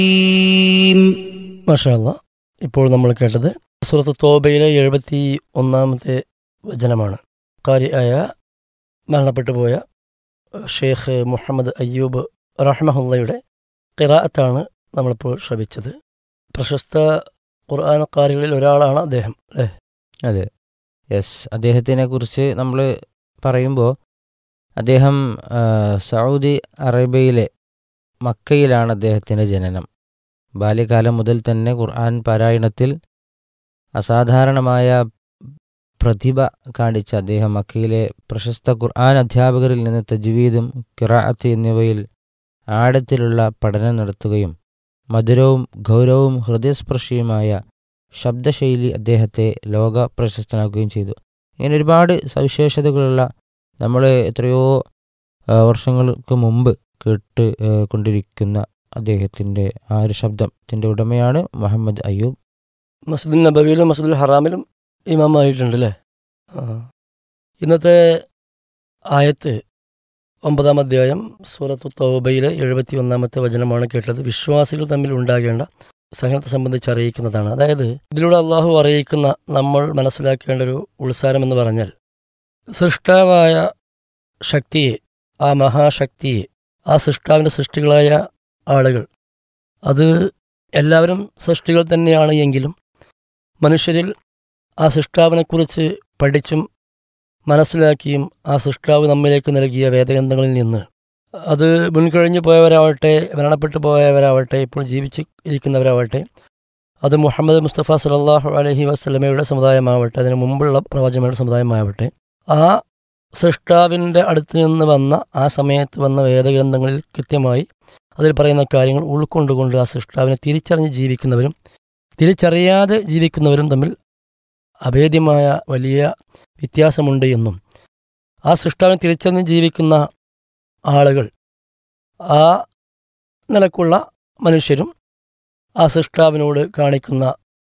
മാഷാല്ല ഇപ്പോൾ നമ്മൾ കേട്ടത് സുഹൃത്ത് തോബയിലെ എഴുപത്തി ഒന്നാമത്തെ വചനമാണ് കാരിയായ മരണപ്പെട്ടു പോയ ഷെയ്ഖ് മുഹമ്മദ് അയ്യൂബ് റഹ്മഹുല്ലയുടെ ഖിറാഅത്താണ് നമ്മളിപ്പോൾ ശ്രവിച്ചത് പ്രശസ്ത ഖുർആാനക്കാരികളിൽ ഒരാളാണ് അദ്ദേഹം അല്ലേ അതെ യെസ് അദ്ദേഹത്തിനെ കുറിച്ച് നമ്മൾ പറയുമ്പോൾ അദ്ദേഹം ആ, സൗദി അറേബ്യയിലെ മക്കയിലാണ് അദ്ദേഹത്തിൻ്റെ ജനനം ബാല്യകാലം മുതൽ തന്നെ ഖുർആൻ പാരായണത്തിൽ അസാധാരണമായ പ്രതിഭ കാണിച്ച അദ്ദേഹം മക്കയിലെ പ്രശസ്ത ഖുർആൻ അധ്യാപകരിൽ നിന്ന് തജ്വീദും കിറാഅത്ത് എന്നിവയിൽ ആഴത്തിലുള്ള പഠനം നടത്തുകയും മധുരവും ഗൗരവവും ഹൃദയസ്പർശിയുമായ ശബ്ദശൈലി അദ്ദേഹത്തെ ലോക പ്രശസ്തനാക്കുകയും ചെയ്തു ഇങ്ങനെ ഒരുപാട് സവിശേഷതകളുള്ള നമ്മൾ എത്രയോ ആ, വർഷങ്ങൾക്ക് മുമ്പ് കേട്ട് ആ, കൊണ്ടിരിക്കുന്ന അദ്ദേഹത്തിൻ്റെ ആ ഒരു ശബ്ദത്തിൻ്റെ ഉടമയാണ് മുഹമ്മദ് അയ്യൂബ് മസ്ജിദുൽ നബവിയിലും മസ്ജിദുൽ ഹറാമിലും ഇമാമായിട്ടുണ്ട് അല്ലേ ആ. ഇന്നത്തെ ആയത്ത് ഒമ്പതാം അധ്യായം സൂറത്ത് തൗബയിലെ എഴുപത്തി ഒന്നാമത്തെ വചനമാണ് കേട്ടത് വിശ്വാസികൾ തമ്മിൽ ഉണ്ടാകേണ്ട സഹനത്തെ സംബന്ധിച്ച് അറിയിക്കുന്നതാണ് അതായത് ഇതിലൂടെ അള്ളാഹു അറിയിക്കുന്ന നമ്മൾ മനസ്സിലാക്കേണ്ട ഒരു ഉത്സാരം എന്ന് പറഞ്ഞാൽ സൃഷ്ടാവായ ശക്തിയെ ആ മഹാശക്തിയെ ആ സൃഷ്ടാവിൻ്റെ സൃഷ്ടികളായ ആളുകൾ അത് എല്ലാവരും സൃഷ്ടികൾ തന്നെയാണ് എങ്കിലും മനുഷ്യരിൽ ആ സൃഷ്ടാവിനെക്കുറിച്ച് പഠിച്ചും മനസ്സിലാക്കിയും ആ സൃഷ്ടാവ് നമ്മിലേക്ക് നൽകിയ വേദഗ്രന്ഥങ്ങളിൽ നിന്ന് അത് മുൻകഴിഞ്ഞു പോയവരാവട്ടെ മരണപ്പെട്ടു പോയവരാവട്ടെ ഇപ്പോൾ ജീവിച്ച് ഇരിക്കുന്നവരാവട്ടെ അത് മുഹമ്മദ് മുസ്തഫ സലാഹു അലഹി വസ്ലമയുടെ സമുദായമാവട്ടെ അതിന് മുമ്പുള്ള പ്രവാചകരുടെ സമുദായമാവട്ടെ ആ സൃഷ്ടാവിൻ്റെ അടുത്ത് നിന്ന് വന്ന ആ സമയത്ത് വന്ന വേദഗ്രന്ഥങ്ങളിൽ കൃത്യമായി അതിൽ പറയുന്ന കാര്യങ്ങൾ ഉൾക്കൊണ്ടുകൊണ്ട് ആ സൃഷ്ടാവിനെ തിരിച്ചറിഞ്ഞ് ജീവിക്കുന്നവരും തിരിച്ചറിയാതെ ജീവിക്കുന്നവരും തമ്മിൽ അഭേദ്യമായ വലിയ വ്യത്യാസമുണ്ട് എന്നും ആ സൃഷ്ടാവിനെ തിരിച്ചറിഞ്ഞ് ജീവിക്കുന്ന ആളുകൾ ആ നിലക്കുള്ള മനുഷ്യരും ആ സൃഷ്ടാവിനോട് കാണിക്കുന്ന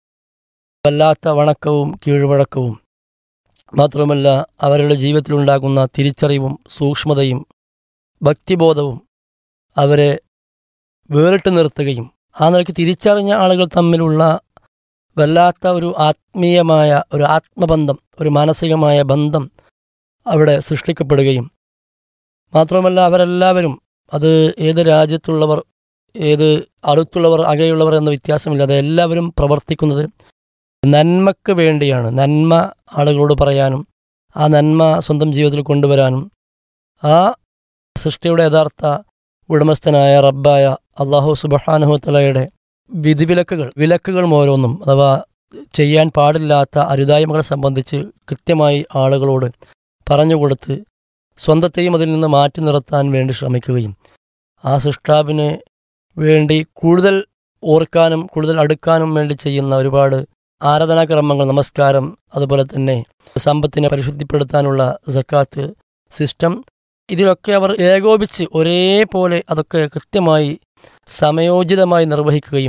വല്ലാത്ത വണക്കവും കീഴ്വഴക്കവും മാത്രമല്ല അവരുടെ ജീവിതത്തിലുണ്ടാകുന്ന തിരിച്ചറിവും സൂക്ഷ്മതയും ഭക്തിബോധവും അവരെ വേറിട്ട് നിർത്തുകയും ആ നിലയ്ക്ക് തിരിച്ചറിഞ്ഞ ആളുകൾ തമ്മിലുള്ള വല്ലാത്ത ഒരു ആത്മീയമായ ഒരു ആത്മബന്ധം ഒരു മാനസികമായ ബന്ധം അവിടെ സൃഷ്ടിക്കപ്പെടുകയും മാത്രമല്ല അവരെല്ലാവരും അത് ഏത് രാജ്യത്തുള്ളവർ ഏത് അടുത്തുള്ളവർ അകലെയുള്ളവർ എന്ന വ്യത്യാസമില്ലാതെ എല്ലാവരും പ്രവർത്തിക്കുന്നത് നന്മക്ക് വേണ്ടിയാണ് നന്മ ആളുകളോട് പറയാനും ആ നന്മ സ്വന്തം ജീവിതത്തിൽ കൊണ്ടുവരാനും ആ സൃഷ്ടിയുടെ യഥാർത്ഥ ഉടമസ്ഥനായ റബ്ബായ അള്ളാഹു സുബഹാനുഹത്തലയുടെ വിധിവിലക്കുകൾ വിലക്കുകൾ ഓരോന്നും അഥവാ ചെയ്യാൻ പാടില്ലാത്ത അരുതായ്മകളെ സംബന്ധിച്ച് കൃത്യമായി ആളുകളോട് പറഞ്ഞുകൊടുത്ത് സ്വന്തത്തെയും അതിൽ നിന്ന് മാറ്റി നിർത്താൻ വേണ്ടി ശ്രമിക്കുകയും ആ സൃഷ്ടാവിന് വേണ്ടി കൂടുതൽ ഓർക്കാനും കൂടുതൽ അടുക്കാനും വേണ്ടി ചെയ്യുന്ന ഒരുപാട് ആരാധനാക്രമങ്ങൾ നമസ്കാരം അതുപോലെ തന്നെ സമ്പത്തിനെ പരിശുദ്ധിപ്പെടുത്താനുള്ള സക്കാത്ത് സിസ്റ്റം ഇതിലൊക്കെ അവർ ഏകോപിച്ച് ഒരേപോലെ അതൊക്കെ കൃത്യമായി സമയോചിതമായി നിർവഹിക്കുകയും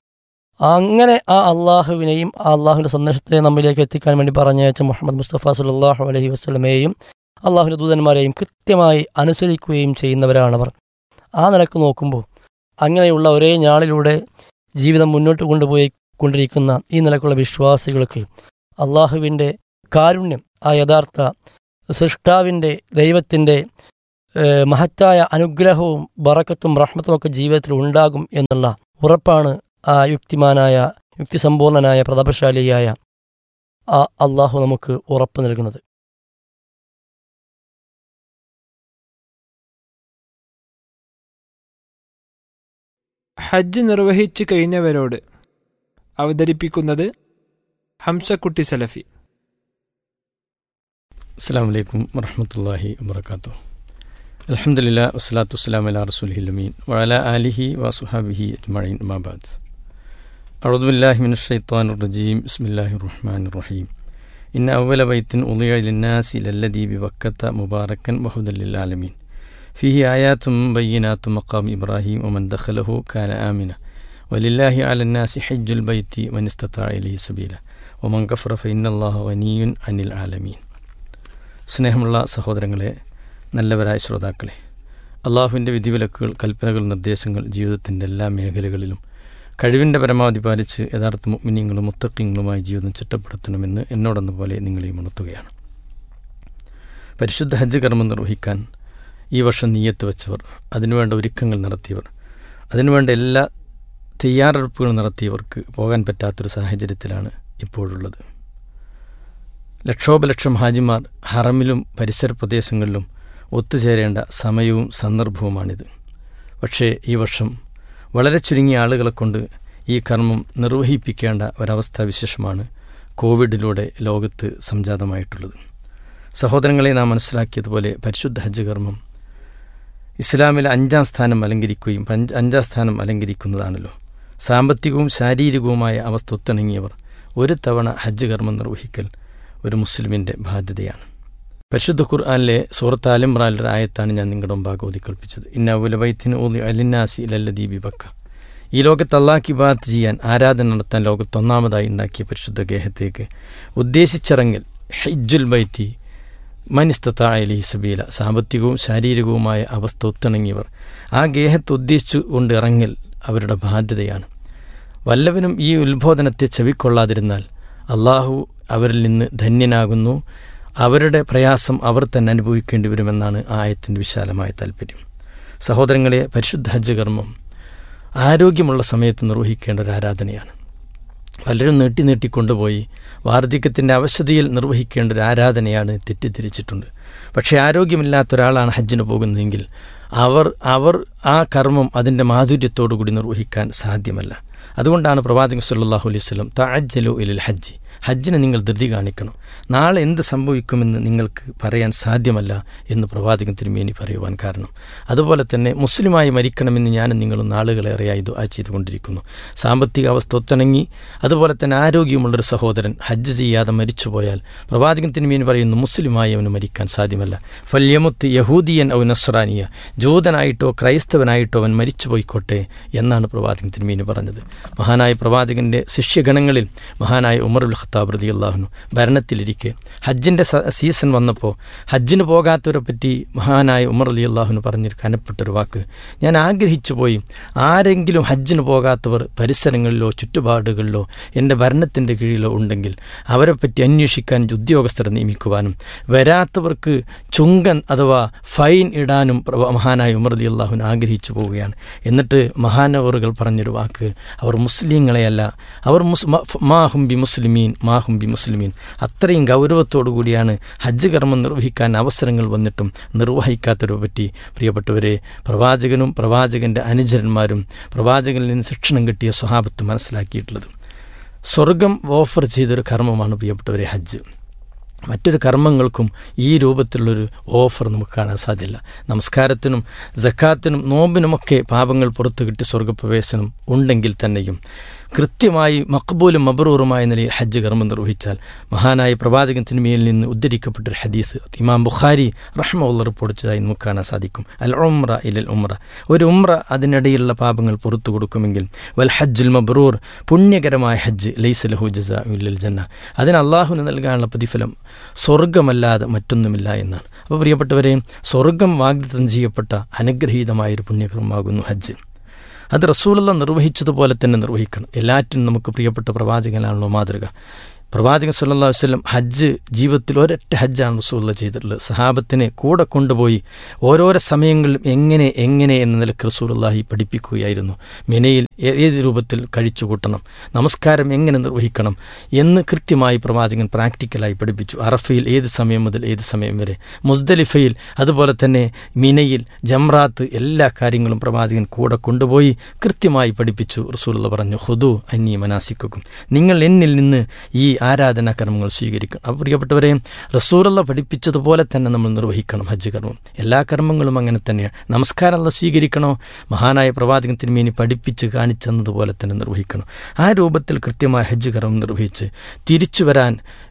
അങ്ങനെ ആ അള്ളാഹുവിനെയും ആ അള്ളാഹുവിൻ്റെ സന്ദേശത്തെ നമ്മിലേക്ക് എത്തിക്കാൻ വേണ്ടി പറഞ്ഞയച്ച മുഹമ്മദ് മുസ്തഫ സല്ലാഹു അലഹി വസ്ലമയെയും അള്ളാഹുവിൻ്റെ ദൂതന്മാരെയും കൃത്യമായി അനുസരിക്കുകയും ചെയ്യുന്നവരാണവർ ആ നിലക്ക് നോക്കുമ്പോൾ അങ്ങനെയുള്ള ഒരേ ഞാളിലൂടെ ജീവിതം മുന്നോട്ട് കൊണ്ടുപോയി കൊണ്ടിരിക്കുന്ന ഈ നിലക്കുള്ള വിശ്വാസികൾക്ക് അള്ളാഹുവിൻ്റെ കാരുണ്യം ആ യഥാർത്ഥ സൃഷ്ടാവിൻ്റെ ദൈവത്തിൻ്റെ ഏഹ്, മഹത്തായ അനുഗ്രഹവും ബറക്കത്തും റഹ്മത്തും ഒക്കെ ജീവിതത്തിൽ ഉണ്ടാകും എന്നുള്ള ഉറപ്പാണ് ആ യുക്തിമാനായ യുക്തിസമ്പൂർണനായ പ്രതാപശാലിയായ ആ അള്ളാഹു നമുക്ക് ഉറപ്പ് നൽകുന്നത് ഹജ്ജ് നിർവഹിച്ചു കഴിഞ്ഞവരോട് അവതരിപ്പിക്കുന്നത് ഹംസക്കുട്ടി സലഫി അസ്സാം വലൈക്കും വറഹമത്തല്ലാഹി വബർക്കാത്തു അലഹമുല്ല വസ്സലാത്തു വസ്സലാം അല റസൂലിഹിലമീൻ വഅല ആലിഹി വസുഹാബിഹി അജ്മഈൻ അമാബാദ് അഴുദുബില്ലാഹി മിന ഷൈത്താൻ റജീം ബിസ്മില്ലാഹി റഹ്മാൻ റഹീം ഇന്ന അവല ബൈത്തിൻ ഉളിയ ലിന്നാസി ലല്ലദീ ബിവക്കത്ത മുബാറക്കൻ വഹുദല്ലിൽ ആലമീൻ ഫിഹി ആയാത്തും ബയ്യനാത്തും മക്കാം ഇബ്രാഹിം ഒമൻ ദഖലഹു കാന ആമിന വലില്ലാഹി അലന്നാസി ഹജ്ജുൽ ബൈത്തി വനിസ്തത്താ ഇലൈഹി സബീല ഒമൻ കഫറ ഫൈനല്ലാഹു വനീയുൻ അനിൽ ആലമീൻ സ്നേഹമുള്ള സഹോദരങ്ങളെ നല്ലവരായ ശ്രോതാക്കളെ അള്ളാഹുവിൻ്റെ വിധിവിലക്കുകൾ കൽപ്പനകൾ നിർദ്ദേശങ്ങൾ ജീവിതത്തിൻ്റെ എല്ലാ മേഖലകളിലും കഴിവിൻ്റെ പരമാവധി പാലിച്ച് യഥാർത്ഥ മുഗ്മിനിയങ്ങളും മുത്തക്കിങ്ങളുമായി ജീവിതം ചിട്ടപ്പെടുത്തണമെന്ന് എന്നോടെന്ന പോലെ നിങ്ങളെയും ഉണർത്തുകയാണ് പരിശുദ്ധ ഹജ്ജ് കർമ്മം നിർവഹിക്കാൻ ഈ വർഷം നീയത്ത് വെച്ചവർ അതിനുവേണ്ട ഒരുക്കങ്ങൾ നടത്തിയവർ അതിനുവേണ്ട എല്ലാ തയ്യാറെടുപ്പുകളും നടത്തിയവർക്ക് പോകാൻ പറ്റാത്തൊരു സാഹചര്യത്തിലാണ് ഇപ്പോഴുള്ളത് ലക്ഷോപലക്ഷം ഹാജിമാർ ഹറമിലും പരിസര പ്രദേശങ്ങളിലും ഒത്തുചേരേണ്ട സമയവും സന്ദർഭവുമാണിത് പക്ഷേ ഈ വർഷം വളരെ ചുരുങ്ങിയ ആളുകളെ കൊണ്ട് ഈ കർമ്മം നിർവഹിപ്പിക്കേണ്ട ഒരവസ്ഥ വിശേഷമാണ് കോവിഡിലൂടെ ലോകത്ത് സംജാതമായിട്ടുള്ളത് സഹോദരങ്ങളെ നാം മനസ്സിലാക്കിയതുപോലെ പരിശുദ്ധ ഹജ്ജ് കർമ്മം ഇസ്ലാമിൽ അഞ്ചാം സ്ഥാനം അലങ്കരിക്കുകയും പഞ്ച് അഞ്ചാം സ്ഥാനം അലങ്കരിക്കുന്നതാണല്ലോ സാമ്പത്തികവും ശാരീരികവുമായ അവസ്ഥ ഒത്തിണങ്ങിയവർ ഒരു തവണ ഹജ്ജ് കർമ്മം നിർവഹിക്കൽ ഒരു മുസ്ലിമിൻ്റെ ബാധ്യതയാണ് പരിശുദ്ധ ഖുർആാനിലെ സൂറത്ത് ആലിമ്രാലിൻ്റെ ആയത്താണ് ഞാൻ നിങ്ങളുടെ മുമ്പാകെ ഓതിക്കൽപ്പിച്ചത് ഇന്നവുലബൈത്തിന് ഓതി അലിനാസി ലല്ലദീബി ബക്ക ഈ ലോകത്ത് അള്ളാഹ് ഇബാത്ത് ചെയ്യാൻ ആരാധന നടത്താൻ ലോകത്ത് ഒന്നാമതായി ഉണ്ടാക്കിയ പരിശുദ്ധ ഗേഹത്തേക്ക് ഉദ്ദേശിച്ചിറങ്ങൽ ഹജ്ജുൽ ബൈത്തി മനിസ്തത്ത അലി സബീല സാമ്പത്തികവും ശാരീരികവുമായ അവസ്ഥ ഒത്തിണങ്ങിയവർ ആ ഗേഹത്തെ ഉദ്ദേശിച്ചു കൊണ്ട് ഇറങ്ങൽ അവരുടെ ബാധ്യതയാണ് വല്ലവനും ഈ ഉത്ബോധനത്തെ ചെവിക്കൊള്ളാതിരുന്നാൽ അള്ളാഹു അവരിൽ നിന്ന് ധന്യനാകുന്നു അവരുടെ പ്രയാസം അവർ തന്നെ അനുഭവിക്കേണ്ടി വരുമെന്നാണ് ആ ആയത്തിൻ്റെ വിശാലമായ താല്പര്യം സഹോദരങ്ങളെ പരിശുദ്ധ ഹജ്ജ് കർമ്മം ആരോഗ്യമുള്ള സമയത്ത് നിർവഹിക്കേണ്ട ഒരു ആരാധനയാണ് പലരും നീട്ടി നീട്ടി കൊണ്ടുപോയി വാർദ്ധക്യത്തിൻ്റെ അവശതയിൽ നിർവഹിക്കേണ്ട ഒരു ആരാധനയാണ് തെറ്റിദ്ധരിച്ചിട്ടുണ്ട് പക്ഷേ ആരോഗ്യമില്ലാത്ത ഒരാളാണ് ഹജ്ജിന് പോകുന്നതെങ്കിൽ അവർ അവർ ആ കർമ്മം അതിൻ്റെ മാധുര്യത്തോടു കൂടി നിർവഹിക്കാൻ സാധ്യമല്ല അതുകൊണ്ടാണ് പ്രവാചകൻ സല്ലാഹു അലൈഹി സ്വലം താജ്ജലു ഇലിൽ ഹജ്ജ് ഹജ്ജിന് നിങ്ങൾ ധൃതി കാണിക്കണം നാളെ എന്ത് സംഭവിക്കുമെന്ന് നിങ്ങൾക്ക് പറയാൻ സാധ്യമല്ല എന്ന് പ്രവാചകൻ തിരുമേനി പറയുവാൻ കാരണം അതുപോലെ തന്നെ മുസ്ലിമായി മരിക്കണമെന്ന് ഞാനും നിങ്ങളും നാളുകളേറെയായി ദുആ ചെയ്തുകൊണ്ടിരിക്കുന്നു സാമ്പത്തിക അവസ്ഥ ഒത്തിണങ്ങി അതുപോലെ തന്നെ ആരോഗ്യമുള്ളൊരു സഹോദരൻ ഹജ്ജ് ചെയ്യാതെ മരിച്ചുപോയാൽ പ്രവാചകൻ തിരുമേനി പറയുന്നു മുസ്ലിമായി അവന് മരിക്കാൻ സാധ്യമല്ല ഫല്യമുത്ത് യഹൂദിയൻ ഔ നസ്രാനിയ ജൂതനായിട്ടോ ക്രൈസ്തവനായിട്ടോ അവൻ മരിച്ചു പോയിക്കോട്ടെ എന്നാണ് പ്രവാചകൻ തിരുമേനി പറഞ്ഞത് മഹാനായ പ്രവാചകന്റെ ശിഷ്യഗണങ്ങളിൽ മഹാനായ ഉമറുൽ ഖത്താബ് റതി അള്ളാഹുനു ഭരണത്തിലിരിക്കെ ഹജ്ജിൻ്റെ സീസൺ വന്നപ്പോൾ ഹജ്ജിന് പോകാത്തവരെ പറ്റി മഹാനായ ഉമർ അലി അള്ളാഹുനു പറഞ്ഞൊരു കനപ്പെട്ടൊരു വാക്ക് ഞാൻ ആഗ്രഹിച്ചു പോയി ആരെങ്കിലും ഹജ്ജിന് പോകാത്തവർ പരിസരങ്ങളിലോ ചുറ്റുപാടുകളിലോ എൻ്റെ ഭരണത്തിൻ്റെ കീഴിലോ ഉണ്ടെങ്കിൽ അവരെ പറ്റി അന്വേഷിക്കാൻ ഉദ്യോഗസ്ഥരെ നിയമിക്കുവാനും വരാത്തവർക്ക് ചുങ്കൻ അഥവാ ഫൈൻ ഇടാനും മഹാനായ ഉമർ അലി അള്ളാഹുൻ ആഗ്രഹിച്ചു പോവുകയാണ് എന്നിട്ട് മഹാനവറുകൾ പറഞ്ഞൊരു വാക്ക് അവർ മുസ്ലിങ്ങളെയല്ല അവർ മുസ് മാഹും ബി മുസ്ലിമീൻ മാഹും ബി മുസ്ലിമീൻ അത്രയും ഗൗരവത്തോടു കൂടിയാണ് ഹജ്ജ് കർമ്മം നിർവഹിക്കാൻ അവസരങ്ങൾ വന്നിട്ടും നിർവഹിക്കാത്തവരെ പറ്റി പ്രിയപ്പെട്ടവരെ പ്രവാചകനും പ്രവാചകന്റെ അനുചരന്മാരും പ്രവാചകനിൽ നിന്ന് ശിക്ഷണം കിട്ടിയ സ്വഭാവത്ത് മനസ്സിലാക്കിയിട്ടുള്ളത് സ്വർഗം ഓഫർ ചെയ്തൊരു കർമ്മമാണ് പ്രിയപ്പെട്ടവരെ ഹജ്ജ് മറ്റൊരു കർമ്മങ്ങൾക്കും ഈ രൂപത്തിലുള്ളൊരു ഓഫർ നമുക്ക് കാണാൻ സാധ്യല്ല നമസ്കാരത്തിനും ജക്കാത്തിനും നോമ്പിനുമൊക്കെ പാപങ്ങൾ പുറത്തു കിട്ടി സ്വർഗപ്രവേശനം ഉണ്ടെങ്കിൽ തന്നെയും കൃത്യമായി മക്ബൂലും മബറൂറുമായ നിലയിൽ ഹജ്ജ് കർമ്മം നിർവഹിച്ചാൽ മഹാനായ പ്രവാചകൻ തിന്മയിൽ നിന്ന് ഉദ്ധരിക്കപ്പെട്ടൊരു ഹദീസ് ഇമാം ബുഖാരി റഹ്മുള്ള റിപ്പോർട്ട് ചെയ്തതായി നമുക്ക് കാണാൻ സാധിക്കും അൽ ഉമ്ര ഇലൽ ഉമ്ര ഒരു ഉമ്ര അതിനിടയിലുള്ള പാപങ്ങൾ പുറത്തു കൊടുക്കുമെങ്കിൽ വൽ ഹജ്ജുൽ മബ്രൂർ പുണ്യകരമായ ഹജ്ജ് ലൈസ് ലഹു ജസാ ഉല്ലിൽ ജന്ന അതിന് അള്ളാഹുന് നൽകാനുള്ള പ്രതിഫലം സ്വർഗമല്ലാതെ മറ്റൊന്നുമില്ല എന്നാണ് അപ്പോൾ പ്രിയപ്പെട്ടവരെ സ്വർഗം വാഗ്ദത്തം ചെയ്യപ്പെട്ട അനുഗ്രഹീതമായൊരു പുണ്യകർമ്മമാകുന്നു ഹജ്ജ് അത് റസൂലുള്ള നിർവഹിച്ചതുപോലെ തന്നെ നിർവഹിക്കണം എല്ലാറ്റിനും നമുക്ക് പ്രിയപ്പെട്ട പ്രവാചകനാണല്ലോ മാതൃക പ്രവാചകൻ സല്ലാ വല്ലം ഹജ്ജ് ജീവിതത്തിൽ ഒരൊറ്റ ഹജ്ജാണ് റസൂള്ള ചെയ്തിട്ടുള്ളത് സഹാബത്തിനെ കൂടെ കൊണ്ടുപോയി ഓരോരോ സമയങ്ങളിലും എങ്ങനെ എങ്ങനെ എന്ന നിലക്ക് റസൂലുള്ളാഹി പഠിപ്പിക്കുകയായിരുന്നു മിനയിൽ ഏത് രൂപത്തിൽ കഴിച്ചു കൂട്ടണം നമസ്കാരം എങ്ങനെ നിർവഹിക്കണം എന്ന് കൃത്യമായി പ്രവാചകൻ പ്രാക്ടിക്കലായി പഠിപ്പിച്ചു അറഫയിൽ ഏത് സമയം മുതൽ ഏത് സമയം വരെ മുസ്ദലിഫയിൽ അതുപോലെ തന്നെ മിനയിൽ ജംറാത്ത് എല്ലാ കാര്യങ്ങളും പ്രവാചകൻ കൂടെ കൊണ്ടുപോയി കൃത്യമായി പഠിപ്പിച്ചു റസൂലുള്ള പറഞ്ഞു ഹുദു അന്യ മനാസിക്കും നിങ്ങൾ എന്നിൽ നിന്ന് ഈ ആരാധനാ കർമ്മങ്ങൾ സ്വീകരിക്കണം അപ്പോൾ പ്രിയപ്പെട്ടവരെ റസൂലുള്ള പഠിപ്പിച്ചതുപോലെ തന്നെ നമ്മൾ നിർവഹിക്കണം ഹജ്ജ് കർമ്മം എല്ലാ കർമ്മങ്ങളും അങ്ങനെ തന്നെയാണ് നമസ്കാരം അല്ല സ്വീകരിക്കണോ മഹാനായ പ്രവാചകൻ തിരുമേനി പഠിപ്പിച്ച് കാണിച്ചെന്നതുപോലെ തന്നെ നിർവഹിക്കണം ആ രൂപത്തിൽ കൃത്യമായ ഹജ്ജ് കർമ്മം നിർവഹിച്ച് തിരിച്ചു വരാൻ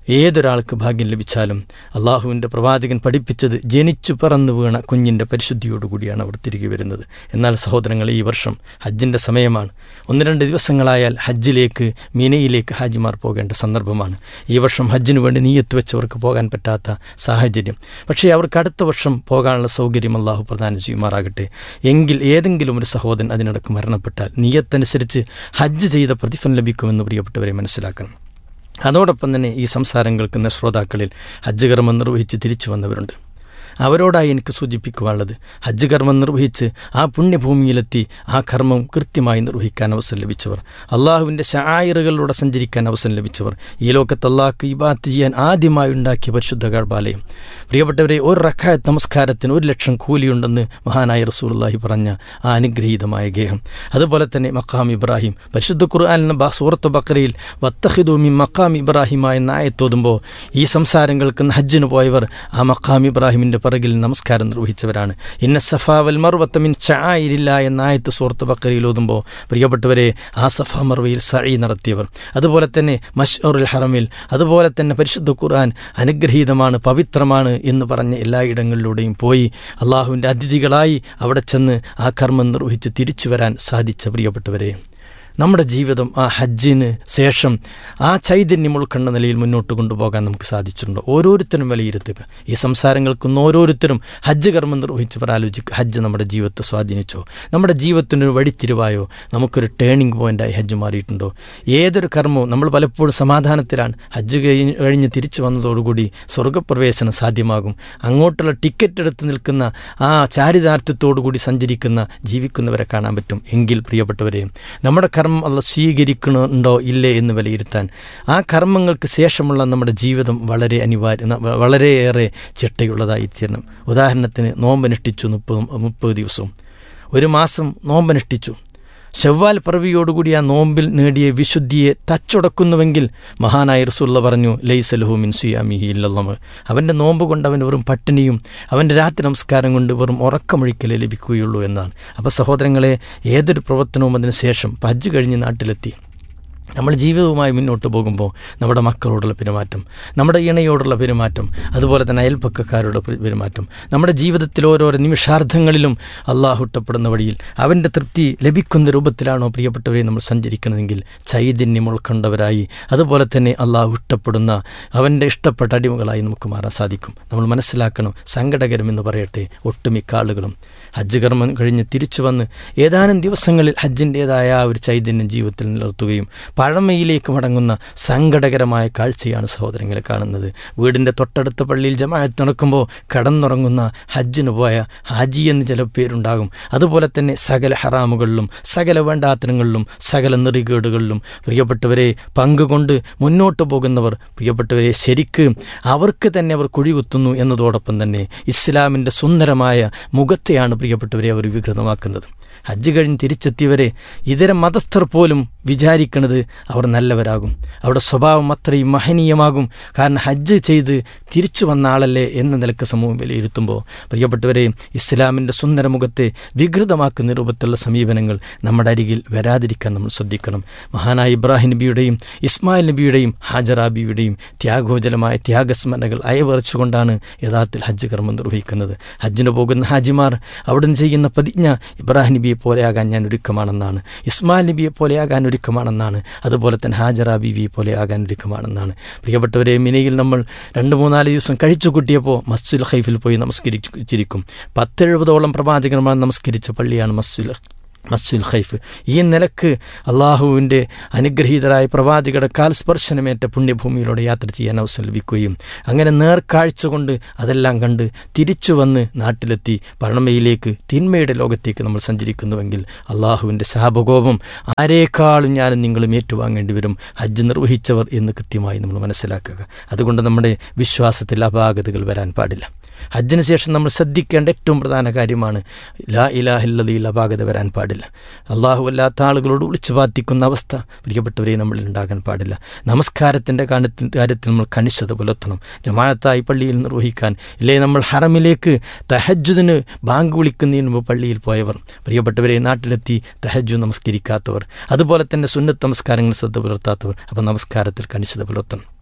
ഏതൊരാൾക്ക് ഭാഗ്യം ലഭിച്ചാലും അള്ളാഹുവിൻ്റെ പ്രവാചകൻ പഠിപ്പിച്ചത് ജനിച്ചു പറന്നു വീണ കുഞ്ഞിൻ്റെ പരിശുദ്ധിയോടുകൂടിയാണ് അവർ തിരികെ വരുന്നത് എന്നാൽ സഹോദരങ്ങളെ ഈ വർഷം ഹജ്ജിൻ്റെ സമയമാണ് ഒന്ന് രണ്ട് ദിവസങ്ങളായാൽ ഹജ്ജിലേക്ക് മിനയിലേക്ക് ഹാജിമാർ പോകേണ്ട സന്ദർഭമാണ് ഈ വർഷം ഹജ്ജിന് വേണ്ടി നീയത്ത് വെച്ചവർക്ക് പോകാൻ പറ്റാത്ത സാഹചര്യം പക്ഷേ അവർക്ക് അടുത്ത വർഷം പോകാനുള്ള സൗകര്യം അള്ളാഹു പ്രദാനം ചെയ്യുമാറാകട്ടെ എങ്കിൽ ഏതെങ്കിലും ഒരു സഹോദരൻ അതിനിടക്ക് മരണപ്പെട്ടാൽ നീയത്തനുസരിച്ച് ഹജ്ജ് ചെയ്ത പ്രതിഫലം ലഭിക്കുമെന്ന് പ്രിയപ്പെട്ടവരെ മനസ്സിലാക്കണം അതോടൊപ്പം തന്നെ ഈ സംസാരം കേൾക്കുന്ന ശ്രോതാക്കളിൽ ഹജ്ജ് കർമ്മം നിർവഹിച്ച് തിരിച്ചു വന്നവരുണ്ട് അവരോടായി എനിക്ക് സൂചിപ്പിക്കുവാനുള്ളത് ഹജ്ജ് കർമ്മം നിർവഹിച്ച് ആ പുണ്യഭൂമിയിലെത്തി ആ കർമ്മം കൃത്യമായി നിർവഹിക്കാൻ അവസരം ലഭിച്ചവർ അള്ളാഹുവിൻ്റെ ഷായറുകളിലൂടെ സഞ്ചരിക്കാൻ അവസരം ലഭിച്ചവർ ഈ ലോകത്ത് അള്ളാഹ്ക്ക് ഇബാത്ത് ചെയ്യാൻ ആദ്യമായി ഉണ്ടാക്കിയ പരിശുദ്ധ ഗർഭാലയം പ്രിയപ്പെട്ടവരെ ഒരു റക്കായത്ത് നമസ്കാരത്തിന് ഒരു ലക്ഷം കൂലിയുണ്ടെന്ന് മഹാനായ റസൂലുള്ളാഹി പറഞ്ഞ ആ അനുഗ്രഹീതമായ ഗേഹം അതുപോലെ തന്നെ മക്കാം ഇബ്രാഹിം പരിശുദ്ധ ഖുർആൻ എന്ന സൂറത്ത് ബക്കറയിൽ വത്തഹിദൂമി മക്കാം ഇബ്രാഹിമ എന്ന ആയത്തോതുമ്പോൾ ഈ സംസാരം കേൾക്കുന്ന ഹജ്ജിന് പോയവർ ആ മക്കാം ഇബ്രാഹിമിൻ്റെ പിറകിൽ നമസ്കാരം നിർവഹിച്ചവരാണ് ഇന്ന സഫാവൽ മർവത്തമിൻ ഷായിരില്ല എന്ന ആയത്ത് സൂറത്ത് ബക്കറയിൽ ഓതുമ്പോൾ പ്രിയപ്പെട്ടവരെ ആ സഫ മർവയിൽ സഴി നടത്തിയവർ അതുപോലെ തന്നെ മഷ്അറുൽ ഹറമിൽ അതുപോലെ തന്നെ പരിശുദ്ധ ഖുർആൻ അനുഗ്രഹീതമാണ് പവിത്രമാണ് എന്ന് പറഞ്ഞ എല്ലായിടങ്ങളിലൂടെയും പോയി അള്ളാഹുവിൻ്റെ അതിഥികളായി അവിടെ ചെന്ന് ആ കർമ്മം നിർവഹിച്ച് തിരിച്ചു വരാൻ സാധിച്ച പ്രിയപ്പെട്ടവരെ നമ്മുടെ ജീവിതം ആ ഹജ്ജിന് ശേഷം ആ ചൈതന്യം ഉൾക്കൊണ്ട നിലയിൽ മുന്നോട്ട് കൊണ്ടുപോകാൻ നമുക്ക് സാധിച്ചിട്ടുണ്ടോ ഓരോരുത്തരും വിലയിരുത്തുക ഈ സംസാരം കേൾക്കുന്ന ഓരോരുത്തരും ഹജ്ജ് കർമ്മം നിർവഹിച്ചവർ ആലോചിക്കുക ഹജ്ജ് നമ്മുടെ ജീവിതത്തെ സ്വാധീനിച്ചോ നമ്മുടെ ജീവിതത്തിനൊരു വഴിത്തിരിവായോ നമുക്കൊരു ടേണിംഗ് പോയിന്റായി ഹജ്ജ് മാറിയിട്ടുണ്ടോ ഏതൊരു കർമ്മവും നമ്മൾ പലപ്പോഴും സമാധാനത്തിലാണ് ഹജ്ജ് കഴിഞ്ഞ് കഴിഞ്ഞ് തിരിച്ചു വന്നതോടുകൂടി സ്വർഗപ്രവേശനം സാധ്യമാകും അങ്ങോട്ടുള്ള ടിക്കറ്റ് എടുത്ത് നിൽക്കുന്ന ആ ചാരിതാർത്ഥ്യത്തോടുകൂടി സഞ്ചരിക്കുന്ന ജീവിക്കുന്നവരെ കാണാൻ പറ്റും എങ്കിൽ പ്രിയപ്പെട്ടവരെ നമ്മുടെ കർമ്മം അല്ല സ്വീകരിക്കണുണ്ടോ ഇല്ലേ എന്ന് വിലയിരുത്താൻ ആ കർമ്മങ്ങൾക്ക് ശേഷമുള്ള നമ്മുടെ ജീവിതം വളരെ അനിവാര്യ വളരെയേറെ ചിട്ടയുള്ളതായി തീരണം ഉദാഹരണത്തിന് നോമ്പനുഷ്ഠിച്ചു മുപ്പത് മുപ്പത് ദിവസവും ഒരു മാസം നോമ്പനുഷ്ഠിച്ചു ഷവ്വാൽ പറവിയോടുകൂടി ആ നോമ്പിൽ നേടിയ വിശുദ്ധിയെ തച്ചുടക്കുന്നുവെങ്കിൽ മഹാനായ റസൂള്ള പറഞ്ഞു ലൈസലഹു മിൻ സുയാമിഹി ഇല്ലല്ലമ് അവൻ്റെ നോമ്പ് കൊണ്ട് അവൻ വെറും പട്ടിണിയും അവൻ്റെ രാത്രി നമസ്കാരം കൊണ്ട് വെറും ഉറക്കമൊഴിക്കലേ ലഭിക്കുകയുള്ളൂ എന്നാണ് അപ്പോൾ സഹോദരങ്ങളെ ഏതൊരു പ്രവർത്തനവും അതിന് ശേഷം ഹജ്ജ് കഴിഞ്ഞ് നാട്ടിലെത്തി നമ്മൾ ജീവിതവുമായി മുന്നോട്ട് പോകുമ്പോൾ നമ്മുടെ മക്കളോടുള്ള പെരുമാറ്റം നമ്മുടെ ഇണയോടുള്ള പെരുമാറ്റം അതുപോലെ തന്നെ അയൽപ്പക്കക്കാരുടെ പെരുമാറ്റം നമ്മുടെ ജീവിതത്തിൽ ഓരോരോ നിമിഷാർത്ഥങ്ങളിലും അള്ളാഹു ഇഷ്ടപ്പെടുന്ന വഴിയിൽ അവൻ്റെ തൃപ്തി ലഭിക്കുന്ന രൂപത്തിലാണോ പ്രിയപ്പെട്ടവരെ നമ്മൾ സഞ്ചരിക്കുന്നതെങ്കിൽ ചൈതന്യം ഉൾക്കൊണ്ടവരായി അതുപോലെ തന്നെ അള്ളാഹു ഇഷ്ടപ്പെടുന്ന അവൻ്റെ ഇഷ്ടപ്പെട്ട അടിമകളായി നമുക്ക് മാറാൻ സാധിക്കും നമ്മൾ മനസ്സിലാക്കണം സങ്കടകരമെന്ന് പറയട്ടെ ഒട്ടുമിക്ക ആളുകളും ഹജ്ജ് കർമ്മം കഴിഞ്ഞ് തിരിച്ചു വന്ന് ഏതാനും ദിവസങ്ങളിൽ ഹജ്ജിൻ്റേതായ ആ ഒരു ചൈതന്യം ജീവിതത്തിൽ നിലനിർത്തുകയും പഴമയിലേക്ക് മടങ്ങുന്ന സങ്കടകരമായ കാഴ്ചയാണ് സഹോദരങ്ങളെ കാണുന്നത് വീടിൻ്റെ തൊട്ടടുത്ത പള്ളിയിൽ ജമാഅത്ത് നടക്കുമ്പോൾ കടന്നുറങ്ങുന്ന ഹജ്ജിന് പോയ ഹാജി എന്ന് ചില പേരുണ്ടാകും അതുപോലെ തന്നെ സകല ഹറാമുകളിലും സകല വേണ്ടാത്തരങ്ങളിലും സകല നെറികേടുകളിലും പ്രിയപ്പെട്ടവരെ പങ്കുകൊണ്ട് മുന്നോട്ട് പോകുന്നവർ പ്രിയപ്പെട്ടവരെ ശരിക്ക് അവർക്ക് തന്നെ അവർ കുഴികുത്തുന്നു എന്നതോടൊപ്പം തന്നെ ഇസ്ലാമിൻ്റെ സുന്ദരമായ മുഖത്തെയാണ് പ്രിയപ്പെട്ടവരെ അവർ വികൃതമാക്കുന്നത് ഹജ്ജ് കഴിഞ്ഞ് തിരിച്ചെത്തിയവരെ ഇതര മതസ്ഥർ പോലും വിചാരിക്കുന്നത് അവർ നല്ലവരാകും അവരുടെ സ്വഭാവം അത്രയും മഹനീയമാകും കാരണം ഹജ്ജ് ചെയ്ത് തിരിച്ചു വന്ന ആളല്ലേ എന്ന നിലക്ക് സമൂഹം വിലയിരുത്തുമ്പോൾ പ്രിയപ്പെട്ടവരെ ഇസ്ലാമിൻ്റെ സുന്ദരമുഖത്തെ വികൃതമാക്കുന്ന രൂപത്തിലുള്ള സമീപനങ്ങൾ നമ്മുടെ അരികിൽ വരാതിരിക്കാൻ നമ്മൾ ശ്രദ്ധിക്കണം മഹാനായ ഇബ്രാഹിം നബിയുടെയും ഇസ്മായിൽ നബിയുടെയും ഹാജറാബിയുടെയും ത്യാഗോജലമായ ത്യാഗസ്മരണകൾ അയവറച്ചുകൊണ്ടാണ് യഥാർത്ഥത്തിൽ ഹജ്ജ് കർമ്മം നിർവഹിക്കുന്നത് ഹജ്ജിന് പോകുന്ന ഹാജിമാർ അവിടുന്ന് ചെയ്യുന്ന പ്രതിജ്ഞ ഇബ്രാഹിം നബിയെ പോലെയാകാൻ ഞാൻ ഒരുക്കമാണെന്നാണ് ഇസ്മായിൽ നബിയെ പോലെയാകാൻ ഒരുക്കമാണെന്നാണ് അതുപോലെ തന്നെ ഹാജറ ബീവിയെ പോലെ ആകാൻ ഒരുക്കമാണെന്നാണ് പ്രിയപ്പെട്ടവരെ മിനയിൽ നമ്മൾ രണ്ട് മൂന്നാല് ദിവസം കഴിച്ചു കൂട്ടിയപ്പോൾ മസ്ജിദ് ഹൈഫിൽ പോയി നമസ്കരിച്ചിരിക്കും പത്തെഴുപതോളം പ്രവാചകന്മാർ നമസ്കരിച്ച പള്ളിയാണ് മസ്ജിദ് മസ്ജിദ് ഖൈഫ് ഈ നിലക്ക് അള്ളാഹുവിൻ്റെ അനുഗ്രഹീതരായ പ്രവാചകരുടെ കാൽ സ്പർശനമേറ്റ പുണ്യഭൂമിയിലൂടെ യാത്ര ചെയ്യാൻ അവസരം ലഭിക്കുകയും അങ്ങനെ നേർക്കാഴ്ച കൊണ്ട് അതെല്ലാം കണ്ട് തിരിച്ചു വന്ന് നാട്ടിലെത്തി പഴമയിലേക്ക് തിന്മയുടെ ലോകത്തേക്ക് നമ്മൾ സഞ്ചരിക്കുന്നുവെങ്കിൽ അള്ളാഹുവിൻ്റെ ശാപകോപം ആരേക്കാളും ഞാനും നിങ്ങളും ഏറ്റുവാങ്ങേണ്ടി വരും ഹജ്ജ് നിർവഹിച്ചവർ എന്ന് കൃത്യമായി നമ്മൾ മനസ്സിലാക്കുക അതുകൊണ്ട് നമ്മുടെ വിശ്വാസത്തിൽ അപാകതകൾ വരാൻ പാടില്ല ഹജ്ജിന് ശേഷം നമ്മൾ ശ്രദ്ധിക്കേണ്ട ഏറ്റവും പ്രധാന കാര്യമാണ് ലാ ഇലാഹില്ലതിയിൽ അപാകത വരാൻ പാടില്ല അള്ളാഹു അല്ലാത്ത ആളുകളോട് വിളിച്ചു പാത്തിക്കുന്ന അവസ്ഥ പ്രിയപ്പെട്ടവരെ നമ്മളിൽ ഉണ്ടാകാൻ പാടില്ല നമസ്കാരത്തിൻ്റെ കാര്യത്തിൽ കാര്യത്തിൽ നമ്മൾ കണിശത പുലർത്തണം ജമാഅത്തായി പള്ളിയിൽ നിർവഹിക്കാൻ ഇല്ലേ നമ്മൾ ഹറമിലേക്ക് തഹജുദിന് ബാങ്ക് വിളിക്കുന്നതിന് മുമ്പ് പള്ളിയിൽ പോയവർ പ്രിയപ്പെട്ടവരെ നാട്ടിലെത്തി തഹജു നമസ്കരിക്കാത്തവർ അതുപോലെ തന്നെ സുന്നത്ത് നമസ്കാരങ്ങൾ ശ്രദ്ധ പുലർത്താത്തവർ അപ്പം നമസ്കാരത്തിൽ കണിശത പുലർത്തണം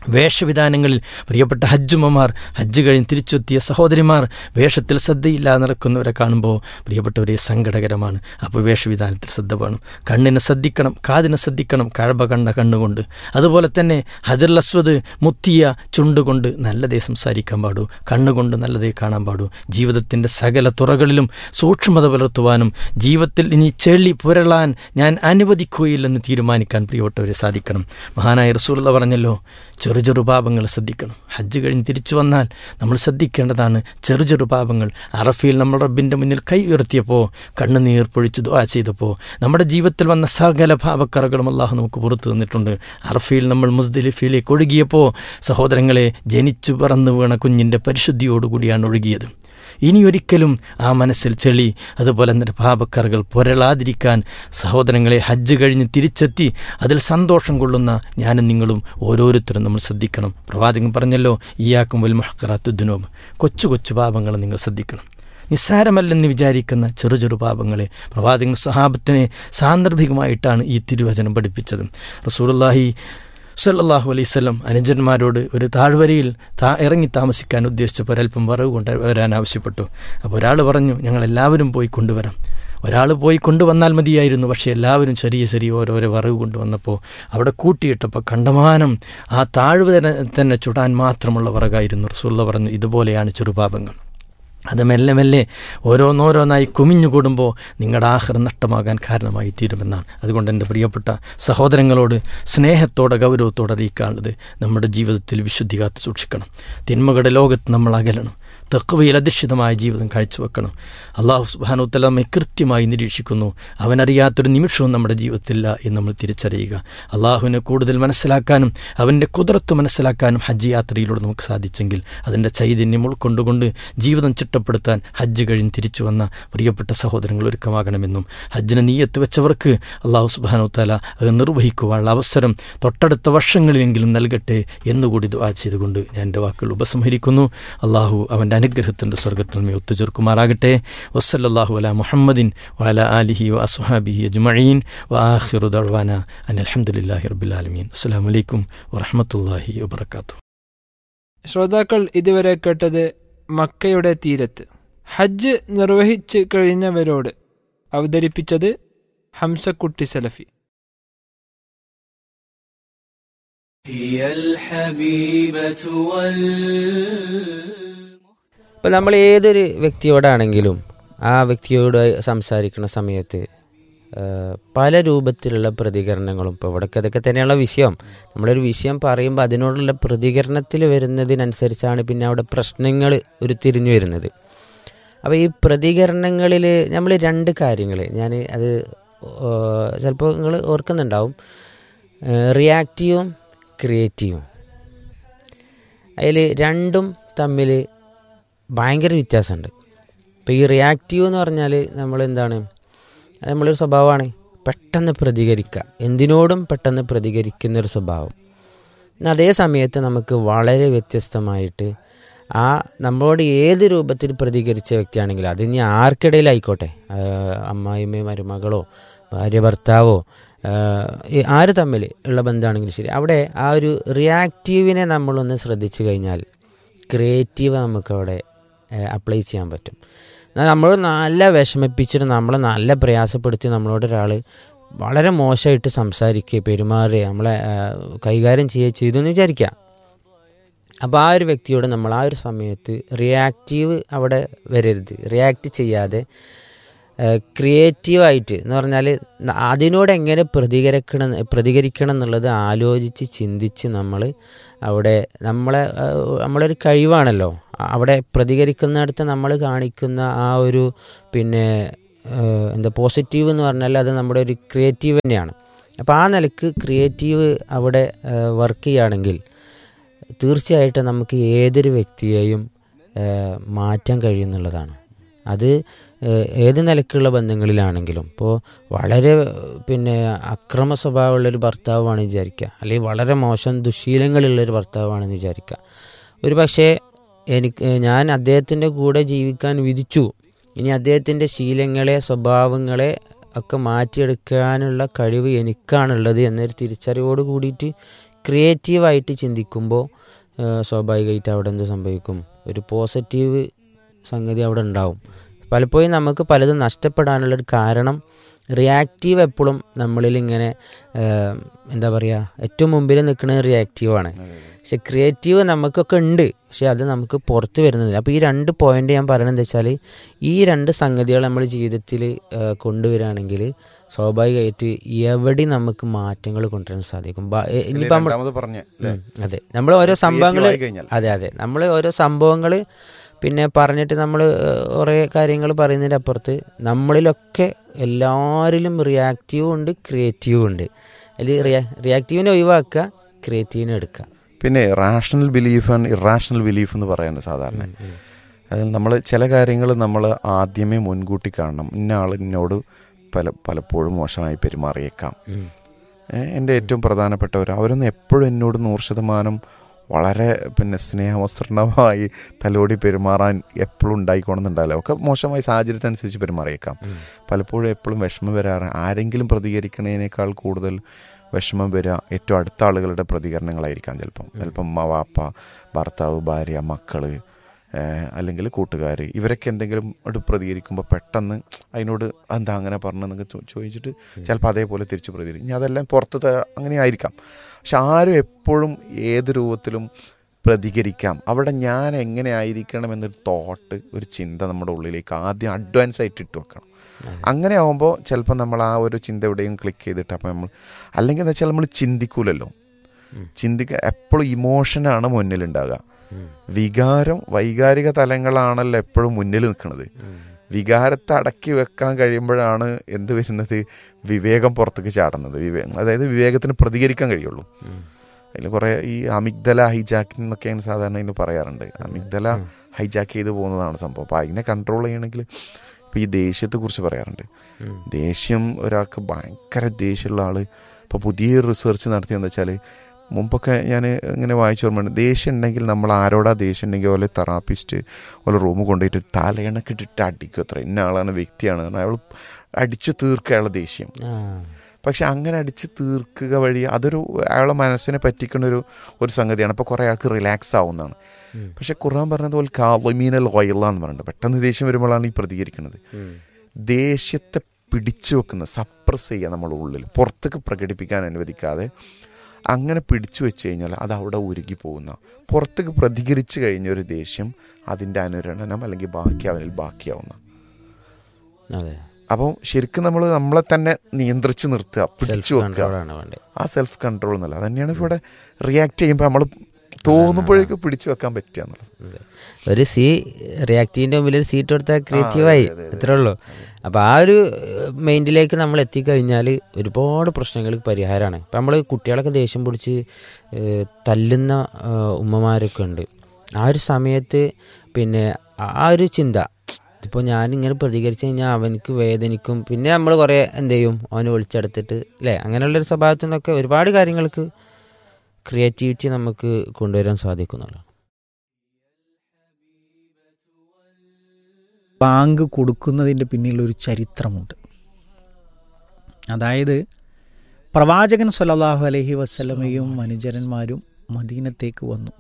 വേഷവിധാനങ്ങളിൽ പ്രിയപ്പെട്ട ഹജ്ജുമ്മമാർ ഹജ്ജ് കഴിഞ്ഞ് തിരിച്ചെത്തിയ സഹോദരിമാർ വേഷത്തിൽ ശ്രദ്ധയില്ലാതെ നടക്കുന്നവരെ കാണുമ്പോൾ പ്രിയപ്പെട്ടവരെ സങ്കടകരമാണ് അപ്പോൾ വേഷവിധാനത്തിൽ ശ്രദ്ധ വേണം കണ്ണിനെ ശ്രദ്ധിക്കണം കാതിനെ ശ്രദ്ധിക്കണം കഴബ കണ്ട കണ്ണുകൊണ്ട് അതുപോലെ തന്നെ ഹജർ അസ്വദ് മുത്തിയ ചുണ്ടുകൊണ്ട് നല്ലതേ സംസാരിക്കാൻ പാടൂ കണ്ണുകൊണ്ട് നല്ലതേ കാണാൻ പാടൂ ജീവിതത്തിൻ്റെ സകല തുറകളിലും സൂക്ഷ്മത പുലർത്തുവാനും ജീവിതത്തിൽ ഇനി ചെളി പുരളാൻ ഞാൻ അനുവദിക്കുകയില്ലെന്ന് തീരുമാനിക്കാൻ പ്രിയപ്പെട്ടവരെ സാധിക്കണം മഹാനായ റസൂലുള്ള പറഞ്ഞല്ലോ ചെറു ചെറു പാപങ്ങൾ ശ്രദ്ധിക്കണം ഹജ്ജ് കഴിഞ്ഞ് തിരിച്ചു വന്നാൽ നമ്മൾ ശ്രദ്ധിക്കേണ്ടതാണ് ചെറു ചെറു പാപങ്ങൾ അറഫയിൽ നമ്മൾ റബ്ബിൻ്റെ മുന്നിൽ കൈ ഉയർത്തിയപ്പോൾ കണ്ണുനീർ പൊഴിച്ച് ദ്വാ ചെയ്തപ്പോൾ നമ്മുടെ ജീവിതത്തിൽ വന്ന സകല പാപക്കറകളും അള്ളാഹു നമുക്ക് പുറത്തു തന്നിട്ടുണ്ട് അറഫയിൽ നമ്മൾ മുസ്ദലിഫിലേക്ക് ഒഴുകിയപ്പോൾ സഹോദരങ്ങളെ ജനിച്ചു പറന്നു വീണ കുഞ്ഞിൻ്റെ പരിശുദ്ധിയോടുകൂടിയാണ് ഒഴുകിയത് ഇനിയൊരിക്കലും ആ മനസ്സിൽ ചെളി അതുപോലെ തന്നെ പാപക്കറകൾ പുരളാതിരിക്കാൻ സഹോദരങ്ങളെ ഹജ്ജ് കഴിഞ്ഞ് തിരിച്ചെത്തി അതിൽ സന്തോഷം കൊള്ളുന്ന ഞാനും നിങ്ങളും ഓരോരുത്തരും നമ്മൾ ശ്രദ്ധിക്കണം പ്രവാചകൻ പറഞ്ഞല്ലോ ഈയാക്കും വൽ മഹക്കറാത്തുദ്നോബ് കൊച്ചു കൊച്ചു പാപങ്ങൾ നിങ്ങൾ ശ്രദ്ധിക്കണം നിസ്സാരമല്ലെന്ന് വിചാരിക്കുന്ന ചെറു ചെറു പാപങ്ങളെ പ്രവാചകൻ സ്വഹാബത്തിനെ സാന്ദർഭികമായിട്ടാണ് ഈ തിരുവചനം പഠിപ്പിച്ചത് റസൂലുള്ളാഹി സല്ലല്ലാഹു അലൈവല്ലം അനുജന്മാരോട് ഒരു താഴ്വരയിൽ താ ഇറങ്ങി താമസിക്കാൻ ഉദ്ദേശിച്ചപ്പോൾ ഒരൽപ്പം വറവ് കൊണ്ട് വരാൻ ആവശ്യപ്പെട്ടു അപ്പോൾ ഒരാൾ പറഞ്ഞു ഞങ്ങൾ എല്ലാവരും പോയി കൊണ്ടുവരാം ഒരാൾ പോയി കൊണ്ടുവന്നാൽ മതിയായിരുന്നു പക്ഷേ എല്ലാവരും ചെറിയ ചെറിയ ഓരോരോ വറവ് കൊണ്ടുവന്നപ്പോൾ അവിടെ കൂട്ടിയിട്ടപ്പോൾ കണ്ടമാനം ആ താഴ്വര തന്നെ ചുടാൻ മാത്രമുള്ള വറകായിരുന്നു റസൂള്ള പറഞ്ഞു ഇതുപോലെയാണ് ചെറുപാപങ്ങൾ അത് മെല്ലെ മെല്ലെ ഓരോന്നോരോന്നായി കുമിഞ്ഞുകൂടുമ്പോൾ നിങ്ങളുടെ ആഹാരം നഷ്ടമാകാൻ കാരണമായി തീരുമെന്നാണ് അതുകൊണ്ട് എൻ്റെ പ്രിയപ്പെട്ട സഹോദരങ്ങളോട് സ്നേഹത്തോടെ ഗൗരവത്തോടെ അറിയിക്കാനുള്ളത് നമ്മുടെ ജീവിതത്തിൽ വിശുദ്ധി കാത്തു സൂക്ഷിക്കണം തിന്മകളുടെ ലോകത്ത് നമ്മൾ അകലണം തെക്കുവയിൽ അധിഷ്ഠിതമായ ജീവിതം കാഴ്ചവെക്കണം അള്ളാഹു സുബാനുത്തല നമ്മെ കൃത്യമായി നിരീക്ഷിക്കുന്നു അവനറിയാത്തൊരു നിമിഷവും നമ്മുടെ ജീവിതത്തിലില്ല എന്ന് നമ്മൾ തിരിച്ചറിയുക അള്ളാഹുവിനെ കൂടുതൽ മനസ്സിലാക്കാനും അവൻ്റെ കുതിരത്ത് മനസ്സിലാക്കാനും ഹജ്ജ് യാത്രയിലൂടെ നമുക്ക് സാധിച്ചെങ്കിൽ അതിൻ്റെ ചൈതന്യം ഉൾക്കൊണ്ടുകൊണ്ട് ജീവിതം ചിട്ടപ്പെടുത്താൻ ഹജ്ജ് കഴിഞ്ഞ് തിരിച്ചു വന്ന പ്രിയപ്പെട്ട സഹോദരങ്ങൾ ഒരുക്കമാകണമെന്നും ഹജ്ജിന് നീയത്ത് വെച്ചവർക്ക് അള്ളാഹു സുബാനുത്തല അത് നിർവഹിക്കുവാനുള്ള അവസരം തൊട്ടടുത്ത വർഷങ്ങളിലെങ്കിലും നൽകട്ടെ എന്നുകൂടി ദുആ ചെയ്തുകൊണ്ട് ഞാൻ എൻ്റെ വാക്കുകൾ ഉപസംഹരിക്കുന്നു അള്ളാഹു അവൻ്റെ അനുഗ്രഹത്തിൻ്റെ സ്വർഗത്തിൽ മേ ഒത്തുചേർക്കുമാറാകട്ടെ വസ്സല്ലാഹു അല മുഹമ്മദിൻ വല ആലിഹി വ അസുഹാബിഹി അജ്മഈൻ വ ആഖിറു ദഅ്വാന അൻ അൽഹംദുലില്ലാഹി റബ്ബിൽ ആലമീൻ അസ്സലാമു അലൈക്കും വറഹ്മത്തുള്ളാഹി വബറകാതുഹു ശ്രോതാക്കൾ ഇതുവരെ കേട്ടത് മക്കയുടെ തീരത്ത് ഹജ്ജ് നിർവഹിച്ച് കഴിഞ്ഞവരോട് അവതരിപ്പിച്ചത് ഹംസക്കുട്ടി സലഫി هي الحبيبة وال ഇപ്പം നമ്മൾ ഏതൊരു വ്യക്തിയോടാണെങ്കിലും ആ വ്യക്തിയോട് സംസാരിക്കുന്ന സമയത്ത് ആ, പല രൂപത്തിലുള്ള പ്രതികരണങ്ങളും ഇപ്പോൾ ഇവിടേക്ക് അതൊക്കെ തന്നെയുള്ള വിഷയം നമ്മളൊരു വിഷയം പറയുമ്പോൾ അതിനോടുള്ള പ്രതികരണത്തിൽ വരുന്നതിനനുസരിച്ചാണ് പിന്നെ അവിടെ പ്രശ്നങ്ങൾ ഉരുത്തിരിഞ്ഞു വരുന്നത് അപ്പോൾ ഈ പ്രതികരണങ്ങളിൽ നമ്മൾ രണ്ട് കാര്യങ്ങൾ ഞാൻ അത് ചിലപ്പോൾ നിങ്ങൾ ഓർക്കുന്നുണ്ടാവും റിയാക്റ്റീവും ക്രിയേറ്റീവും അതിൽ രണ്ടും തമ്മിൽ ഭയങ്കര വ്യത്യാസമുണ്ട് ഇപ്പോൾ ഈ റിയാക്റ്റീവ് എന്ന് പറഞ്ഞാൽ നമ്മൾ എന്താണ് അത് നമ്മളൊരു സ്വഭാവമാണ് പെട്ടെന്ന് പ്രതികരിക്കുക എന്തിനോടും പെട്ടെന്ന് പ്രതികരിക്കുന്ന ഒരു സ്വഭാവം എന്നാൽ അതേ സമയത്ത് നമുക്ക് വളരെ വ്യത്യസ്തമായിട്ട് ആ നമ്മളോട് ഏത് രൂപത്തിൽ പ്രതികരിച്ച വ്യക്തിയാണെങ്കിലും അത് ഇനി ആർക്കിടയിലായിക്കോട്ടെ ആ, അമ്മായിമ്മയോ മരുമകളോ ഭാര്യ ഭർത്താവോ ആ, ഈ ആര് തമ്മിൽ ഉള്ള ബന്ധമാണെങ്കിലും ശരി അവിടെ ആ ഒരു റിയാക്റ്റീവിനെ നമ്മളൊന്ന് ശ്രദ്ധിച്ചു കഴിഞ്ഞാൽ ക്രിയേറ്റീവ് നമുക്കവിടെ അപ്ലൈ ചെയ്യാൻ പറ്റും എന്നാൽ നമ്മൾ നല്ല വിഷമിപ്പിച്ചിട്ട് നമ്മളെ നല്ല പ്രയാസപ്പെടുത്തി നമ്മളോട് ഒരാൾ വളരെ മോശമായിട്ട് സംസാരിക്കുക പെരുമാറുക നമ്മളെ ആ, കൈകാര്യം ചെയ്യുക ചെയ്തു എന്ന് വിചാരിക്കുക അപ്പോൾ ആ ഒരു വ്യക്തിയോട് നമ്മൾ ആ ഒരു സമയത്ത് റിയാക്റ്റീവ് അവിടെ വരരുത് റിയാക്ട് ചെയ്യാതെ ക്രിയേറ്റീവായിട്ട് എന്ന് പറഞ്ഞാൽ ന- അതിനോട് എങ്ങനെ പ്രതികരിക്കണം പ്രതികരിക്കണം എന്നുള്ളത് ആലോചിച്ച് ചിന്തിച്ച് നമ്മൾ അവിടെ നമ്മളെ ആ, നമ്മളൊരു കഴിവാണല്ലോ ആ, അവിടെ പ്രതികരിക്കുന്നിടത്ത് നമ്മൾ കാണിക്കുന്ന ആ ഒരു പിന്നെ ആ, എന്താ പോസിറ്റീവ് എന്ന് പറഞ്ഞാൽ അത് നമ്മുടെ ഒരു ക്രിയേറ്റീവ് തന്നെയാണ് അപ്പോൾ ആ നിലക്ക് ക്രിയേറ്റീവ് അവിടെ വർക്ക് ചെയ്യുകയാണെങ്കിൽ തീർച്ചയായിട്ടും നമുക്ക് ഏതൊരു വ്യക്തിയെയും ആ, മാറ്റാൻ കഴിയുന്നുള്ളതാണ് അത് ഏഹ്, ഏത് നിലക്കുള്ള ബന്ധങ്ങളിലാണെങ്കിലും ഇപ്പോൾ വളരെ പിന്നെ അക്രമ സ്വഭാവമുള്ളൊരു ഭർത്താവാണ് വിചാരിക്കുക അല്ലെങ്കിൽ വളരെ മോശം ദുശീലങ്ങളുള്ളൊരു ഭർത്താവാണെന്ന് വിചാരിക്കുക ഒരു പക്ഷേ എനിക്ക് ഞാൻ അദ്ദേഹത്തിൻ്റെ കൂടെ ജീവിക്കാൻ വിധിച്ചു ഇനി അദ്ദേഹത്തിൻ്റെ ശീലങ്ങളെ സ്വഭാവങ്ങളെ ഒക്കെ മാറ്റിയെടുക്കാനുള്ള കഴിവ് എനിക്കാണുള്ളത് എന്നൊരു തിരിച്ചറിവോട് കൂടിയിട്ട് ക്രിയേറ്റീവായിട്ട് ചിന്തിക്കുമ്പോൾ സ്വാഭാവികമായിട്ട് അവിടെ എന്ത് സംഭവിക്കും ഒരു പോസിറ്റീവ് സംഗതി അവിടെ ഉണ്ടാവും പലപ്പോഴും നമുക്ക് പലതും നഷ്ടപ്പെടാനുള്ളൊരു കാരണം റിയാക്റ്റീവ് എപ്പോഴും നമ്മളിൽ ഇങ്ങനെ ഏഹ്, എന്താ പറയുക ഏറ്റവും മുമ്പിൽ നിൽക്കുന്നത് റിയാക്റ്റീവാണ് പക്ഷെ ക്രിയേറ്റീവ് നമുക്കൊക്കെ ഉണ്ട് പക്ഷെ അത് നമുക്ക് പുറത്ത് വരുന്നില്ല അപ്പോൾ ഈ രണ്ട് പോയിന്റ് ഞാൻ പറയണത് എന്താ വെച്ചാൽ ഈ രണ്ട് സംഗതികൾ നമ്മൾ ജീവിതത്തിൽ കൊണ്ടുവരികയാണെങ്കിൽ സ്വാഭാവികമായിട്ട് എവിടെ നമുക്ക് മാറ്റങ്ങൾ കൊണ്ടുവരാൻ സാധിക്കും ബ- എ- ഇനിയിപ്പോൾ നമ്മൾ രണ്ടാമത് പറഞ്ഞ അല്ലേ? ഉം, അതെ നമ്മൾ ഓരോ സംഭവങ്ങൾ Creative ആയി കഴിഞ്ഞാൽ. അതെ അതെ നമ്മൾ ഓരോ സംഭവങ്ങൾ പിന്നെ പറഞ്ഞിട്ട് നമ്മൾ കുറേ കാര്യങ്ങൾ പറയുന്നതിൻ്റെ അപ്പുറത്ത് നമ്മളിലൊക്കെ എല്ലാവരിലും റിയാക്റ്റീവും ഉണ്ട് ക്രിയേറ്റീവും ഉണ്ട് അതിൽ റിയാ റിയാക്റ്റീവിനെ ഒഴിവാക്കുക ക്രിയേറ്റീവിനെ എടുക്കുക പിന്നെ rational belief and irrational belief എന്ന് പറയുന്നത് സാധാരണ അതിൽ നമ്മൾ ചില കാര്യങ്ങൾ നമ്മൾ ആദ്യമേ മുൻകൂട്ടി കാണണം ഇന്ന ആൾ എന്നോട് പല പലപ്പോഴും മോശമായി പെരുമാറിയേക്കാം ഉം. ഏഹ് എൻ്റെ ഏറ്റവും പ്രധാനപ്പെട്ടവർ അവരൊന്നും എപ്പോഴും എന്നോട് നൂറ് ശതമാനം വളരെ പിന്നെ സ്നേഹവസ്ത്രണമായി തലോടി പെരുമാറാൻ എപ്പോഴും ഉണ്ടായിക്കോണമെന്നുണ്ടാവില്ല ഒക്കെ മോശമായ സാഹചര്യത്തിനനുസരിച്ച് പെരുമാറിയേക്കാം പലപ്പോഴും എപ്പോഴും വിഷമം വരാറ് ആരെങ്കിലും പ്രതികരിക്കണതിനേക്കാൾ കൂടുതൽ വിഷമം വരിക ഏറ്റവും അടുത്ത ആളുകളുടെ പ്രതികരണങ്ങളായിരിക്കാം ചിലപ്പം ചിലപ്പം അമ്മ വാപ്പ ഭർത്താവ് ഭാര്യ മക്കള് ഏഹ് അല്ലെങ്കിൽ കൂട്ടുകാർ ഇവരൊക്കെ എന്തെങ്കിലും ഒരു പ്രതികരിക്കുമ്പോൾ പെട്ടെന്ന് അതിനോട് എന്താ അങ്ങനെ പറഞ്ഞെന്നൊക്കെ ചോ- ചോദിച്ചിട്ട് ചിലപ്പോൾ അതേപോലെ തിരിച്ച് പ്രതികരിക്കും ഇനി അതെല്ലാം പുറത്ത് ത- അങ്ങനെ ആയിരിക്കാം പക്ഷെ ആരും എപ്പോഴും ഏത് രൂപത്തിലും പ്രതികരിക്കാം അവിടെ ഞാൻ എങ്ങനെ ആയിരിക്കണം എന്നൊരു തോട്ട് ഒരു ചിന്ത നമ്മുടെ ഉള്ളിലേക്ക് ആദ്യം അഡ്വാൻസ് ആയിട്ട് ഇട്ട് വെക്കണം അങ്ങനെ ആവുമ്പോൾ ചിലപ്പോൾ നമ്മൾ ആ ഒരു ചിന്ത എവിടെയും ക്ലിക്ക് ചെയ്തിട്ട് അപ്പോൾ നമ്മൾ അല്ലെങ്കിൽ എന്താ വെച്ചാൽ നമ്മൾ ചിന്തിക്കൂലല്ലോ ചിന്തിക്ക എപ്പോഴും ഇമോഷനാണ് മുന്നിലുണ്ടാകുക വികാരം വൈകാരിക തലങ്ങളാണല്ലോ എപ്പോഴും മുന്നിൽ നിൽക്കുന്നത് വികാരത്തെ അടക്കി വെക്കാൻ കഴിയുമ്പോഴാണ് എന്ത് വരുന്നത് വിവേകം പുറത്തേക്ക് ചാടുന്നത് വിവേകം അതായത് വിവേകത്തിന് പ്രതികരിക്കാൻ കഴിയുള്ളൂ അതിൽ കുറേ ഈ അമിഗ്ദല ഹൈജാക്കിംഗ് എന്നൊക്കെയാണ് സാധാരണ ഇതിന് പറയാറുണ്ട് അമിഗ്ദല ഹൈജാക്ക് ചെയ്ത് പോകുന്നതാണ് സംഭവം അപ്പോൾ അതിനെ കൺട്രോൾ ചെയ്യണമെങ്കിൽ ഇപ്പോൾ ഈ ദേഷ്യത്തെക്കുറിച്ച് പറയാറുണ്ട് ദേഷ്യം ഒരാൾക്ക് ഭയങ്കര ദേഷ്യമുള്ള ആൾ ഇപ്പോൾ പുതിയ റിസർച്ച് നടത്തിയെന്ന് വെച്ചാൽ മുമ്പൊക്കെ ഞാൻ ഇങ്ങനെ വായിച്ചു ഓർമ്മയുണ്ട് ദേഷ്യം ഉണ്ടെങ്കിൽ നമ്മൾ ആരോടാ ദേഷ്യം ഉണ്ടെങ്കിൽ ഓലെ തെറാപ്പിസ്റ്റ് ഓലെ റൂമിൽ കൊണ്ടുപോയിട്ട് തലയണക്ക് ഇട്ടിട്ട് അടിക്കും അത്ര ഇന്ന ആളാണ് വ്യക്തിയാണ് അയാൾ അടിച്ചു തീർക്കുക അയാളെ ദേഷ്യം ആ പക്ഷെ അങ്ങനെ അടിച്ച് തീർക്കുക വഴി അതൊരു അയാളെ മനസ്സിനെ പറ്റിക്കുന്ന ഒരു ഒരു സംഗതിയാണ് അപ്പോൾ കുറേ ആൾക്ക് റിലാക്സ് ആവുന്നതാണ് പക്ഷെ ഖുർആൻ പറഞ്ഞതുപോലെ കാമീനൽ ഓയില എന്ന് പറയുന്നത് പെട്ടെന്ന് ദേഷ്യം വരുമ്പോഴാണ് ഈ പ്രതികരിക്കുന്നത് ദേഷ്യത്തെ പിടിച്ചു വെക്കുന്ന സപ്രസ് ചെയ്യുക നമ്മുടെ ഉള്ളിൽ പുറത്തേക്ക് പ്രകടിപ്പിക്കാൻ അനുവദിക്കാതെ അങ്ങനെ പിടിച്ചു വെച്ച് കഴിഞ്ഞാൽ അത് അവിടെ ഉരുകി പോകുന്ന പുറത്തേക്ക് പ്രതികരിച്ചു കഴിഞ്ഞ ഒരു ദേഷ്യം അതിൻ്റെ അനുരണനം അല്ലെങ്കിൽ ബാക്കി അവനിൽ ബാക്കിയാവുന്ന അതെ അപ്പം ശരിക്കും നമ്മൾ നമ്മളെ തന്നെ നിയന്ത്രിച്ച് നിർത്തുക പിടിച്ചു സെൽഫ് വെക്കുക കൺട്രോളാണ് വേണ്ടത് ആ സെൽഫ് കൺട്രോൾ എന്നല്ല അതന്നെയാണ് ഇവിടെ റിയാക്ട് ചെയ്യുമ്പോൾ നമ്മൾ തോന്നുമ്പോഴേക്ക് പിടിച്ചു വെക്കാൻ പറ്റുക എന്നുള്ളത് അതെ. ഒരു സി റിയാക്റ്റീവിന്റെ മുമ്പിൽ ഒരു സീറ്റ് കൊടുത്താൽ ക്രിയേറ്റീവായി അതെ, അതെ. അത്രേ ഉള്ളൂ അപ്പൊ ആ ഒരു മൈൻഡിലേക്ക് നമ്മൾ എത്തിക്കഴിഞ്ഞാൽ ഒരുപാട് പ്രശ്നങ്ങൾക്ക് പരിഹാരമാണ് ഇപ്പം നമ്മൾ കുട്ടികളൊക്കെ ദേഷ്യം പിടിച്ച് ഏഹ്, തല്ലുന്ന ഏഹ്, ഉമ്മമാരൊക്കെ ഉണ്ട് ആ ഒരു സമയത്ത് പിന്നെ ആ ഒരു ചിന്ത ഇപ്പോൾ ഞാനിങ്ങനെ പ്രതികരിച്ചു കഴിഞ്ഞാൽ അവനക്ക് വേദനിക്കും പിന്നെ നമ്മൾ കുറേ എന്ത് ചെയ്യും അവനെ വിളിച്ചെടുത്തിട്ട് അല്ലേ അങ്ങനെയുള്ളൊരു സ്വഭാവത്തിൽ നിന്നൊക്കെ ഒരുപാട് കാര്യങ്ങൾക്ക് ക്രിയേറ്റിവിറ്റി നമുക്ക് കൊണ്ടുവരാൻ സാധിക്കുന്നുള്ളൂ ബാങ്ക് കൊടുക്കുന്നതിൻ്റെ പിന്നിലൊരു ചരിത്രമുണ്ട് അതായത് പ്രവാചകൻ സല്ലല്ലാഹു അലൈഹി വസ്ലമയും അനുചരന്മാരും മദീനത്തേക്ക് വന്നു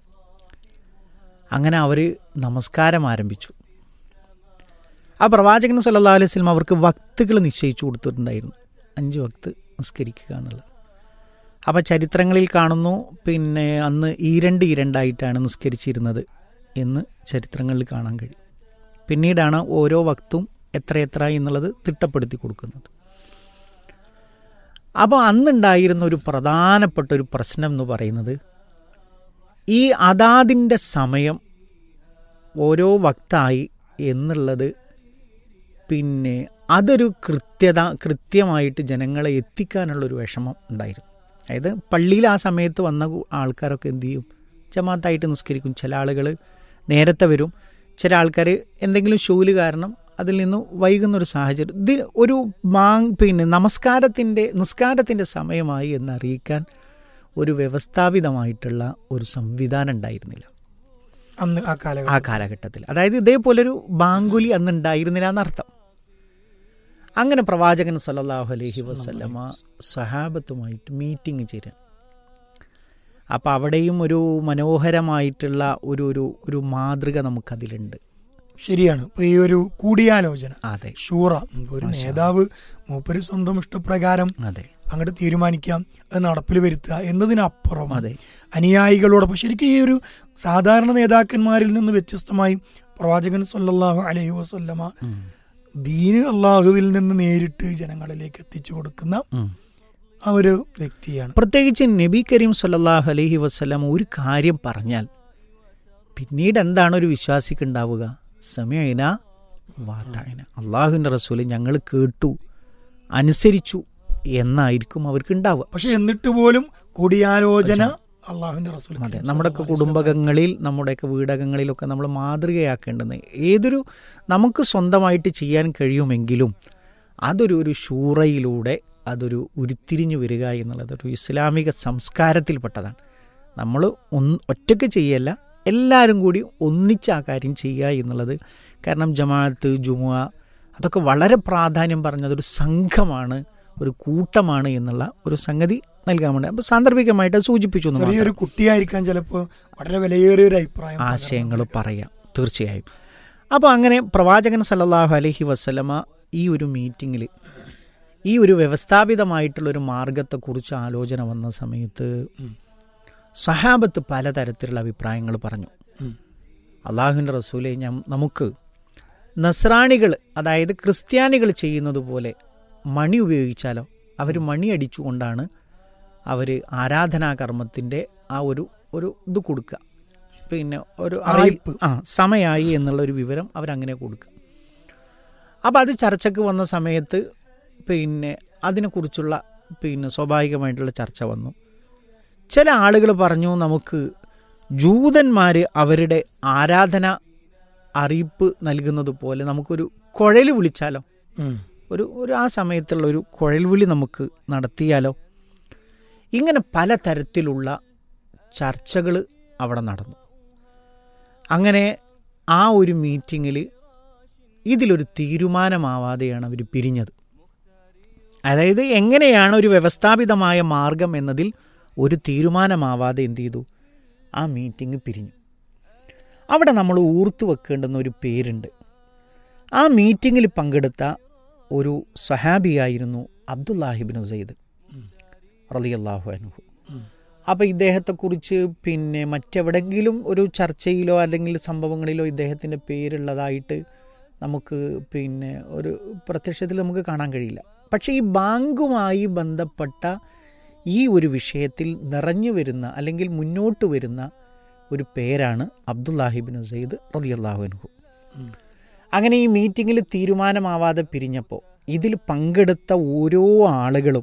അങ്ങനെ അവർ നമസ്കാരം ആരംഭിച്ചു ആ പ്രവാചകൻ സല്ലല്ലാഹു അലൈഹി വസല്ലം അവർക്ക് വക്തുകൾ നിശ്ചയിച്ചു കൊടുത്തിട്ടുണ്ടായിരുന്നു അഞ്ച് വക്ത് നിസ്കരിക്കുക എന്നുള്ളത് അപ്പോൾ ചരിത്രങ്ങളിൽ കാണുന്നു പിന്നെ അന്ന് ഈരണ്ട് ഈരണ്ടായിട്ടാണ് നിസ്കരിച്ചിരുന്നത് എന്ന് ചരിത്രങ്ങളിൽ കാണാൻ കഴിയും പിന്നീടാണ് ഓരോ വക്തും എത്രയെത്ര എന്നുള്ളത് തിട്ടപ്പെടുത്തി കൊടുക്കുന്നത് അപ്പോൾ അന്നുണ്ടായിരുന്ന ഒരു പ്രധാനപ്പെട്ട ഒരു പ്രശ്നം എന്ന് പറയുന്നത് ഈ അതാതിൻ്റെ സമയം ഓരോ വക്തായി എന്നുള്ളത് പിന്നെ അതൊരു കൃത്യത കൃത്യമായിട്ട് ജനങ്ങളെ എത്തിക്കാനുള്ളൊരു വിഷമം ഉണ്ടായിരുന്നു അതായത് പള്ളിയിൽ ആ സമയത്ത് വന്ന ആൾക്കാരൊക്കെ എന്ത് ചെയ്യും ജമാഅത്തായിട്ട് നിസ്കരിക്കും ചില ആളുകൾ നേരത്തെ വരും ചില ആൾക്കാർ എന്തെങ്കിലും ഷൂല് കാരണം അതിൽ നിന്ന് വൈകുന്നൊരു സാഹചര്യം ഇത് ഒരു മാങ് പിന്നെ നമസ്കാരത്തിൻ്റെ നിസ്കാരത്തിൻ്റെ സമയമായി എന്നറിയിക്കാൻ ഒരു വ്യവസ്ഥാപിതമായിട്ടുള്ള ഒരു സംവിധാനം ഉണ്ടായിരുന്നില്ല അന്ന് ആ ആ കാലഘട്ടം കാലഘട്ടത്തിൽ അതായത് ഇതേപോലൊരു ബാങ്കുലി അന്ന് ഉണ്ടായിരുന്നില്ല എന്നർത്ഥം അങ്ങനെ പ്രവാചകൻ സല്ലല്ലാഹു അലൈഹി വസല്ലമ സഹാബത്തുമായിട്ട് മീറ്റിംഗ് ചേരാൻ അപ്പോൾ അവിടെയും ഒരു മനോഹരമായിട്ടുള്ള ഒരു ഒരു ഒരു മാതൃക നമുക്കതിലുണ്ട് ശരിയാണ് ഇപ്പൊ ഈ ഒരു കൂടിയാലോചന അതെ ഷൂറ ഒരു മാഷാ. നേതാവ് മൂപ്പര് സ്വന്തം ഇഷ്ടപ്രകാരം അതെ അങ്ങോട്ട് തീരുമാനിക്കാം അത് നടപ്പിൽ വരുത്തുക എന്നതിനപ്പുറം അതെ അനുയായികളോടൊപ്പം ശരിക്കും ഈ ഒരു സാധാരണ നേതാക്കന്മാരിൽ നിന്ന് വ്യത്യസ്തമായി പ്രവാചകൻ സല്ലല്ലാഹു അലൈഹി വസല്ലമ ഉം. ദീന് അള്ളാഹുവിൽ നിന്ന് നേരിട്ട് ജനങ്ങളിലേക്ക് എത്തിച്ചു കൊടുക്കുന്ന ഉം. ആ ആ ഒരു വ്യക്തിയാണ് പ്രത്യേകിച്ച് നബി കരീം സല്ലല്ലാഹു അലൈഹി വസ്ലം ഒരു കാര്യം പറഞ്ഞാൽ പിന്നീട് എന്താണ് ഒരു വിശ്വാസിക്ക് ഉണ്ടാവുക സമയന വാത്തായന അള്ളാഹുവിൻ്റെ റസൂല് ഞങ്ങൾ കേട്ടു അനുസരിച്ചു എന്നായിരിക്കും അവർക്ക് ഉണ്ടാവുക പക്ഷെ എന്നിട്ട് പോലും കൂടിയാലോചന അള്ളാഹുവിന്റെ റസൂൽ അതെ കരീം നമ്മുടെയൊക്കെ സല്ലല്ലാഹു അലൈഹി വസല്ലം കുടുംബകങ്ങളിൽ നമ്മുടെയൊക്കെ വീടകങ്ങളിലൊക്കെ നമ്മൾ മാതൃകയാക്കേണ്ടുന്നത് ഏതൊരു നമുക്ക് സ്വന്തമായിട്ട് ചെയ്യാൻ കഴിയുമെങ്കിലും അതൊരു ഒരു ഷൂറയിലൂടെ അതൊരു ഉരുത്തിരിഞ്ഞു വരിക എന്നുള്ളത് ഒരു ഇസ്ലാമിക സംസ്കാരത്തിൽപ്പെട്ടതാണ് നമ്മൾ ഒന്ന് ഒറ്റയ്ക്ക് ചെയ്യല്ല എല്ലാവരും കൂടി ഒന്നിച്ച് ആ കാര്യം ചെയ്യുക എന്നുള്ളത് കാരണം ജമാഅത്ത് ജുമുഅ അതൊക്കെ വളരെ പ്രാധാന്യം പറഞ്ഞത് ഒരു സംഘമാണ് ഒരു കൂട്ടമാണ് എന്നുള്ള ഒരു സംഗതി നൽകാൻ വേണ്ടി അപ്പോൾ സാന്ദർഭികമായിട്ട് സൂചിപ്പിച്ചു എന്ന് മാത്രം. ചെറിയൊരു കുട്ടിയായിരിക്കാൻ ചിലപ്പോൾ വളരെ വിലയേറിയ ഒരു അഭിപ്രായം ആശയങ്ങൾ പറയാം തീർച്ചയായും അപ്പോൾ അങ്ങനെ പ്രവാചകൻ സല്ലല്ലാഹു അലൈഹി വസ്ലമ ഈ ഒരു മീറ്റിങ്ങിൽ ഈ ഒരു വ്യവസ്ഥാപിതമായിട്ടുള്ള ഒരു മാർഗത്തെക്കുറിച്ച് ആലോചന വന്ന സമയത്ത് ഉം. സഹാബത്ത് പലതരത്തിലുള്ള അഭിപ്രായങ്ങൾ പറഞ്ഞു ഉം. അള്ളാഹുവിൻ്റെ റസൂലെ ഞാൻ നമുക്ക് നസ്രാണികൾ അതായത് ക്രിസ്ത്യാനികൾ ചെയ്യുന്നത് പോലെ മണി ഉപയോഗിച്ചാലോ അവർ മണി അടിച്ചുകൊണ്ടാണ് അവർ ആരാധനാകർമ്മത്തിൻ്റെ ആ ഒരു ഒരു ഇത് കൊടുക്കുക പിന്നെ ഒരു ആയി- അറിയിപ്പ്. ആ സമയമായി എന്നുള്ള ഒരു വിവരം അവരങ്ങനെ കൊടുക്കുക അപ്പോൾ അത് ചർച്ചയ്ക്ക് വന്ന സമയത്ത് പിന്നെ അതിനെക്കുറിച്ചുള്ള പിന്നെ സ്വാഭാവികമായിട്ടുള്ള ചർച്ച വന്നു ചില ആളുകൾ പറഞ്ഞു നമുക്ക് ജൂതന്മാർ അവരുടെ ആരാധന അറിയിപ്പ് നൽകുന്നത് പോലെ നമുക്കൊരു കുഴൽ വിളിച്ചാലോ ഉം. ഒരു ഒരു ആ സമയത്തുള്ള ഒരു കുഴൽവിളി നമുക്ക് നടത്തിയാലോ ഇങ്ങനെ പലതരത്തിലുള്ള ചർച്ചകൾ അവിടെ നടന്നു അങ്ങനെ ആ ഒരു മീറ്റിങ്ങിൽ ഇതിലൊരു തീരുമാനമാവാതെയാണ് അവർ പിരിഞ്ഞത് അതായത് എങ്ങനെയാണ് ഒരു വ്യവസ്ഥാപിതമായ മാർഗം എന്നതിൽ ഒരു തീരുമാനമാവാതെ എന്ത് ചെയ്തു ആ മീറ്റിംഗ് പിരിഞ്ഞു അവിടെ നമ്മൾ ഓർത്തു വെക്കേണ്ടുന്ന ഒരു പേരുണ്ട് ആ മീറ്റിങ്ങിൽ പങ്കെടുത്ത ഒരു സഹാബിയായിരുന്നു അബ്ദുല്ലാഹിബിൻ സെയ്ദ് റളിയല്ലാഹു അൻഹു അപ്പോൾ ഇദ്ദേഹത്തെക്കുറിച്ച് പിന്നെ മറ്റെവിടെങ്കിലും ഒരു ചർച്ചയിലോ അല്ലെങ്കിൽ സംഭവങ്ങളിലോ ഇദ്ദേഹത്തിൻ്റെ പേരുള്ളതായിട്ട് നമുക്ക് പിന്നെ ഒരു പ്രത്യക്ഷത്തിൽ നമുക്ക് കാണാൻ കഴിയില്ല പക്ഷേ ഈ ബാങ്കുമായി ബന്ധപ്പെട്ട ഈ ഒരു വിഷയത്തിൽ നിറഞ്ഞു വരുന്ന അല്ലെങ്കിൽ മുന്നോട്ട് വരുന്ന ഒരു പേരാണ് അബ്ദുല്ലാഹിബിൻ സെയ്ദ് റളിയല്ലാഹു അൻഹു അങ്ങനെ ഈ മീറ്റിങ്ങിൽ തീരുമാനമാവാതെ പിരിഞ്ഞപ്പോൾ ഇതിൽ പങ്കെടുത്ത ഓരോ ആളുകളും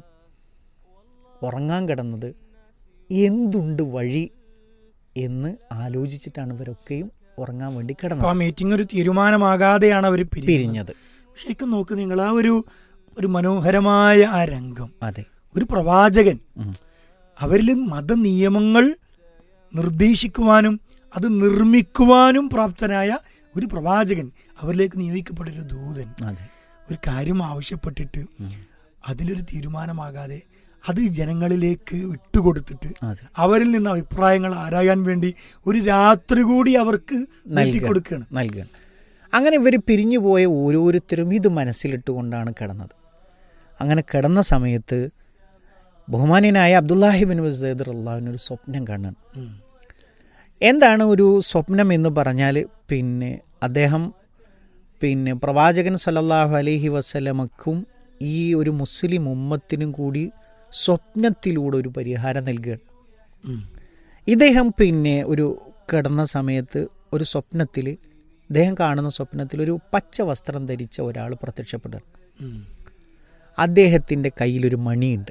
ഉറങ്ങാൻ കിടന്നത് എന്തുണ്ട് വഴി എന്ന് ആലോചിച്ചിട്ടാണ് ഇവരൊക്കെയും ഉറങ്ങാൻ വേണ്ടി അപ്പൊ ആ കിടന്നത് മീറ്റിംഗ് ഒരു തീരുമാനമാകാതെയാണ് അവർ പിരിഞ്ഞത് പിരിഞ്ഞത് ശരിക്കും നോക്ക് നിങ്ങൾ ആ ഒരു ഒരു മനോഹരമായ ആ രംഗം അതെ ഒരു പ്രവാചകൻ ഉം. അവരിൽ മതനിയമങ്ങൾ നിർദ്ദേശിക്കുവാനും അത് നിർമ്മിക്കുവാനും പ്രാപ്തനായ ഒരു പ്രവാചകൻ അവരിലേക്ക് നിയോഗിക്കപ്പെട്ട ഒരു ദൂതൻ അതെ ഒരു കാര്യം ആവശ്യപ്പെട്ടിട്ട് ഉം. അതിലൊരു തീരുമാനമാകാതെ അത് ജനങ്ങളിലേക്ക് വിട്ടുകൊടുത്തിട്ട് അതെ അവരിൽ നിന്ന് അഭിപ്രായങ്ങൾ ആരായാൻ വേണ്ടി ഒരു രാത്രി കൂടി അവർക്ക് നൽകി കൊടുക്കുകയാണ് നൽകുകയാണ് അങ്ങനെ ഇവർ പിരിഞ്ഞു പോയ ഓരോരുത്തരും ഇത് മനസ്സിലിട്ടുകൊണ്ടാണ് കിടന്നത് അങ്ങനെ കിടന്ന സമയത്ത് ബഹുമാന്യനായ അബ്ദുല്ലാഹിബിൻ വസീദ് അള്ളാഹുവിനൊരു സ്വപ്നം കാണാൻ ഉം. എന്താണ് ഒരു സ്വപ്നം എന്ന് പറഞ്ഞാൽ പിന്നെ അദ്ദേഹം പിന്നെ പ്രവാചകൻ സല്ലല്ലാഹു അലൈഹി വസല്ലമക്കും ഈ ഒരു മുസ്ലിം ഉമ്മത്തിനും കൂടി സ്വപ്നത്തിലൂടെ ഒരു പരിഹാരം നൽകുകയാണ് ഉം. ഇദ്ദേഹം പിന്നെ ഒരു കിടന്ന സമയത്ത് ഒരു സ്വപ്നത്തിൽ ഇദ്ദേഹം കാണുന്ന സ്വപ്നത്തിൽ ഒരു പച്ച വസ്ത്രം ധരിച്ച ഒരാൾ പ്രത്യക്ഷപ്പെടുകയാണ് ഉം. അദ്ദേഹത്തിൻ്റെ കയ്യിലൊരു മണിയുണ്ട്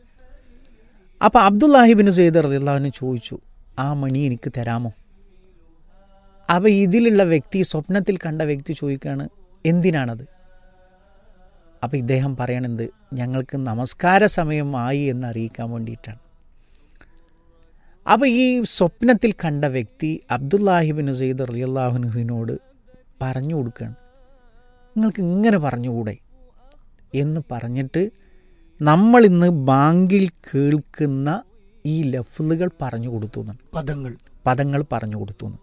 അപ്പോൾ അബ്ദുല്ലാഹിബിൻ സെയ്ദ് റദിള്ളാഹുവിന് ചോദിച്ചു ആ മണി എനിക്ക് തരാമോ അപ്പോൾ ഇതിലുള്ള വ്യക്തി സ്വപ്നത്തിൽ കണ്ട വ്യക്തി ചോദിക്കുകയാണ് എന്തിനാണത് അപ്പോൾ ഇദ്ദേഹം പറയണത് ഞങ്ങൾക്ക് നമസ്കാര സമയമായി എന്ന് അറിയിക്കാൻ വേണ്ടിയിട്ടാണ് അപ്പോൾ ഈ സ്വപ്നത്തിൽ കണ്ട വ്യക്തി അബ്ദുല്ലാഹിബിൻ സെയ്ദ് റലിയല്ലാഹുനുഹിനോട് പറഞ്ഞു കൊടുക്കുകയാണ് നിങ്ങൾക്ക് ഇങ്ങനെ പറഞ്ഞുകൂടെ എന്ന് പറഞ്ഞിട്ട് നമ്മൾ ഇന്ന് ബാങ്കിൽ കേൾക്കുന്ന ഈ ലഫ്ലുകൾ പറഞ്ഞു കൊടുത്തു എന്നാണ് പദങ്ങൾ പദങ്ങൾ പറഞ്ഞു കൊടുത്തു എന്ന്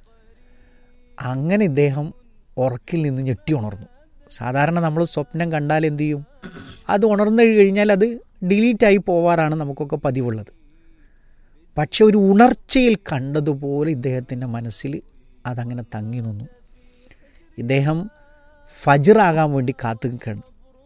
അങ്ങനെ ഇദ്ദേഹം ഉറക്കിൽ നിന്ന് ഞെട്ടി ഉണർന്നു സാധാരണ നമ്മൾ സ്വപ്നം കണ്ടാൽ എന്ത് ചെയ്യും അത് ഉണർന്നു കഴിഞ്ഞാൽ അത് ഡിലീറ്റായി പോവാറാണ് നമുക്കൊക്കെ പതിവുള്ളത് പക്ഷെ ഒരു ഉണർച്ചയിൽ കണ്ടതുപോലെ ഇദ്ദേഹത്തിൻ്റെ മനസ്സിൽ അതങ്ങനെ തങ്ങി നിന്നു ഇദ്ദേഹം ഫജറാകാൻ വേണ്ടി കാത്തു നിൽക്കുകയാണ്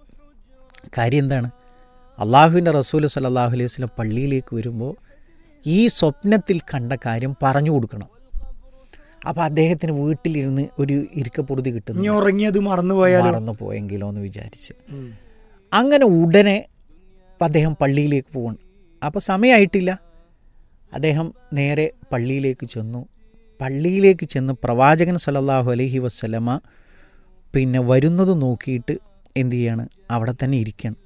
കാര്യം എന്താണ് അള്ളാഹുവിൻ്റെ റസൂൽ സല്ലാഹു അലൈഹി വസ്ലം പള്ളിയിലേക്ക് വരുമ്പോൾ ഈ സ്വപ്നത്തിൽ കണ്ട കാര്യം പറഞ്ഞു കൊടുക്കണം അപ്പോൾ അദ്ദേഹത്തിന് വീട്ടിലിരുന്ന് ഒരു ഇരിക്കപ്പൊറുതി ഇനി കിട്ടുന്നു ഉറങ്ങിയത് മറന്നുപോയാലോ മറന്നു പോയെങ്കിലോ എന്ന് വിചാരിച്ച് ഉം. അങ്ങനെ ഉടനെ ഇപ്പം അദ്ദേഹം പള്ളിയിലേക്ക് പോകണം അപ്പോൾ സമയമായിട്ടില്ല അദ്ദേഹം നേരെ പള്ളിയിലേക്ക് ചെന്നു പള്ളിയിലേക്ക് ചെന്ന് പ്രവാചകൻ സല്ലല്ലാഹു അലൈഹി വസ്ലമ പിന്നെ വരുന്നത് നോക്കിയിട്ട് എന്ത് ചെയ്യാണ് അവിടെ തന്നെ ഇരിക്കണം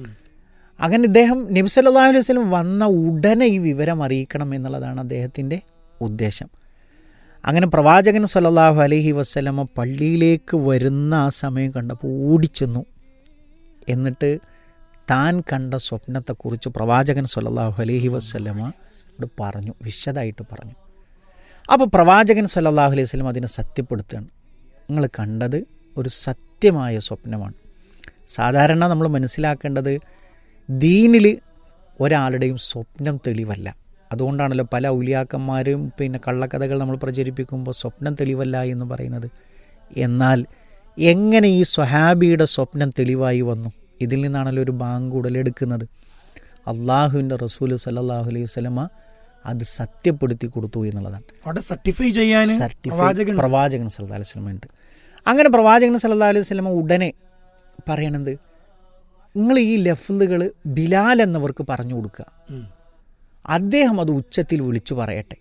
അങ്ങനെ ഇദ്ദേഹം നബി സല്ലല്ലാഹു അലൈഹി വസല്ലം വന്ന ഉടനെ ഈ വിവരം അറിയിക്കണം എന്നുള്ളതാണ് അദ്ദേഹത്തിൻ്റെ ഉദ്ദേശം അങ്ങനെ പ്രവാചകൻ സല്ലല്ലാഹു അലൈഹി വസ്ലമ പള്ളിയിലേക്ക് വരുന്ന ആ സമയം കണ്ടപ്പോൾ ഓടിച്ചെന്നു എന്നിട്ട് താൻ കണ്ട സ്വപ്നത്തെക്കുറിച്ച് പ്രവാചകൻ സല്ലല്ലാഹു അലൈഹി വസ്ലമ പറഞ്ഞു വിശദമായിട്ട് പറഞ്ഞു അപ്പോൾ പ്രവാചകൻ സല്ലല്ലാഹു അലൈഹി വസല്ലം അതിനെ സത്യപ്പെടുത്തുകയാണ് നിങ്ങൾ കണ്ടത് ഒരു സത്യമായ സ്വപ്നമാണ് സാധാരണ നമ്മൾ മനസ്സിലാക്കേണ്ടത് ദീനിൽ ഒരാളുടെയും സ്വപ്നം തെളിവല്ല അതുകൊണ്ടാണല്ലോ പല ഔലിയാക്കന്മാരും പിന്നെ കള്ളക്കഥകൾ നമ്മൾ പ്രചരിപ്പിക്കുമ്പോൾ സ്വപ്നം തെളിവല്ല എന്ന് പറയുന്നത് എന്നാൽ എങ്ങനെ ഈ സ്വഹാബിയുടെ സ്വപ്നം തെളിവായി വന്നു ഇതിൽ നിന്നാണല്ലോ ഒരു ബാങ്ക് ഉടലെടുക്കുന്നത് അള്ളാഹുവിൻ്റെ റസൂൽ സല്ലല്ലാഹു അലൈഹി വസല്ലമ അത് സത്യപ്പെടുത്തി കൊടുത്തു എന്നുള്ളതാണ് അവിടെ സർട്ടിഫൈ ചെയ്യാൻ സർട്ടിഫൈ പ്രവാചകൻ പ്രവാചകൻ സല്ലല്ലാഹു അലൈഹി വസല്ലമ ഉണ്ട് അങ്ങനെ പ്രവാചകൻ സല്ലല്ലാഹു അലൈഹി വസല്ലമ ഉടനെ പറയണത് നിങ്ങൾ ഈ ലഫ്ലുകൾ ബിലാൽ എന്നവർക്ക് പറഞ്ഞു കൊടുക്കുക ഉം. അദ്ദേഹം അത് ഉച്ചത്തിൽ വിളിച്ചു പറയട്ടെ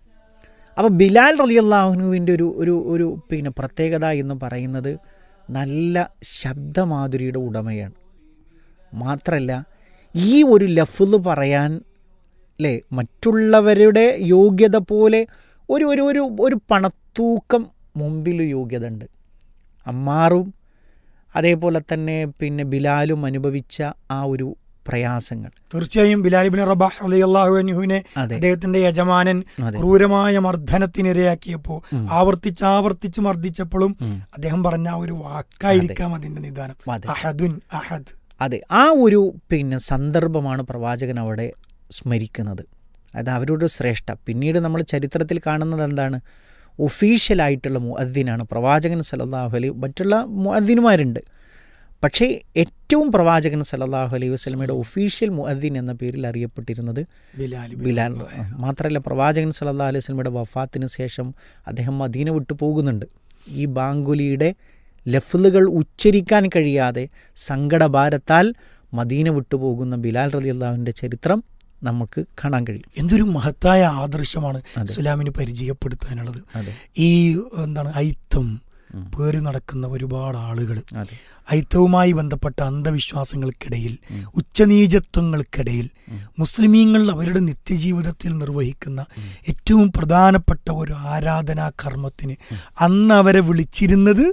അപ്പോൾ ബിലാൽ റലിയല്ലാഹുനുവിൻ്റെ ഒരു ഒരു ഒരു പിന്നെ പ്രത്യേകത എന്ന് പറയുന്നത് നല്ല ശബ്ദമാധുരിയുടെ ഉടമയാണ് മാത്രമല്ല ഈ ഒരു ലഫ്ല് പറയാൻ അല്ലേ മറ്റുള്ളവരുടെ യോഗ്യത പോലെ ഒരു ഒരു ഒരു ഒരു പണത്തൂക്കം മുമ്പിൽ യോഗ്യത ഉണ്ട് അമ്മാറും അതേപോലെ തന്നെ പിന്നെ ബിലാലും അനുഭവിച്ച ആ ഒരു പ്രയാസങ്ങൾ തീർച്ചയായും ബിലാലിബിൻ റബാഹ് അലിയല്ലാഹു അൻഹുവിനെ അതെ അദ്ദേഹത്തിന്റെ യജമാനൻ അതെ ക്രൂരമായ മർദ്ദനത്തിനിരയാക്കിയപ്പോ ഉം. ആവർത്തിച്ച് ആവർത്തിച്ച് മർദ്ദിച്ചപ്പോഴും ഉം. അദ്ദേഹം പറഞ്ഞ ആ ഒരു വാക്കായിരിക്കാം അതിന്റെ നിദാനം അതെ അഹദുൻ അഹദ് അതെ ആ ഒരു പിന്നെ സന്ദർഭമാണ് പ്രവാചകൻ അവിടെ സ്മരിക്കുന്നത് അത് അവരുടെ ശ്രേഷ്ഠ പിന്നീട് നമ്മൾ ചരിത്രത്തിൽ കാണുന്നത് എന്താണ് ഒഫീഷ്യലായിട്ടുള്ള മുഅദ്ദീനാണ് പ്രവാചകൻ സല്ലല്ലാഹു അലൈഹി മറ്റുള്ള മുഅദ്ദീനുമാരുണ്ട് പക്ഷേ ഏറ്റവും പ്രവാചകൻ സല്ലല്ലാഹു അലൈഹി വസല്ലമയുടെ ഒഫീഷ്യൽ മുഅദ്ദീൻ എന്ന പേരിൽ അറിയപ്പെട്ടിരുന്നത് ബിലാൽ ബിൻ ബിലാൽ റബാഹ്. മാത്രമല്ല പ്രവാചകൻ സല്ലല്ലാഹു അലൈഹി വസല്ലമയുടെ വഫാത്തിന് ശേഷം അദ്ദേഹം മദീന വിട്ടു പോകുന്നുണ്ട് ഈ ബാങ്കുലിയുടെ ലഫ്ലുകൾ ഉച്ചരിക്കാൻ കഴിയാതെ സങ്കടഭാരത്താൽ മദീന വിട്ടു പോകുന്ന ബിലാൽ റളിയല്ലാഹുവിന്റെ ചരിത്രം നമുക്ക് കാണാൻ കഴിയും എന്തൊരു മഹത്തായ ആദർശമാണ് അതെ. ഇസ്ലാമിന് പരിചയപ്പെടുത്താനുള്ളത് അതെ ഈ എന്താണ് ഐത്തം ഉം. പേറി നടക്കുന്ന ഒരുപാട് ആളുകൾ അതെ ഐത്തവുമായി ബന്ധപ്പെട്ട അന്ധവിശ്വാസങ്ങൾക്കിടയിൽ ഉം. ഉച്ചനീചത്വങ്ങൾക്കിടയിൽ ഉം. മുസ്ലിമീങ്ങൾ അവരുടെ നിത്യജീവിതത്തിൽ നിർവഹിക്കുന്ന ഉം. ഏറ്റവും പ്രധാനപ്പെട്ട ഒരു ആരാധനാ കർമ്മത്തിന് അന്ന് അവരെ വിളിച്ചിരുന്നത്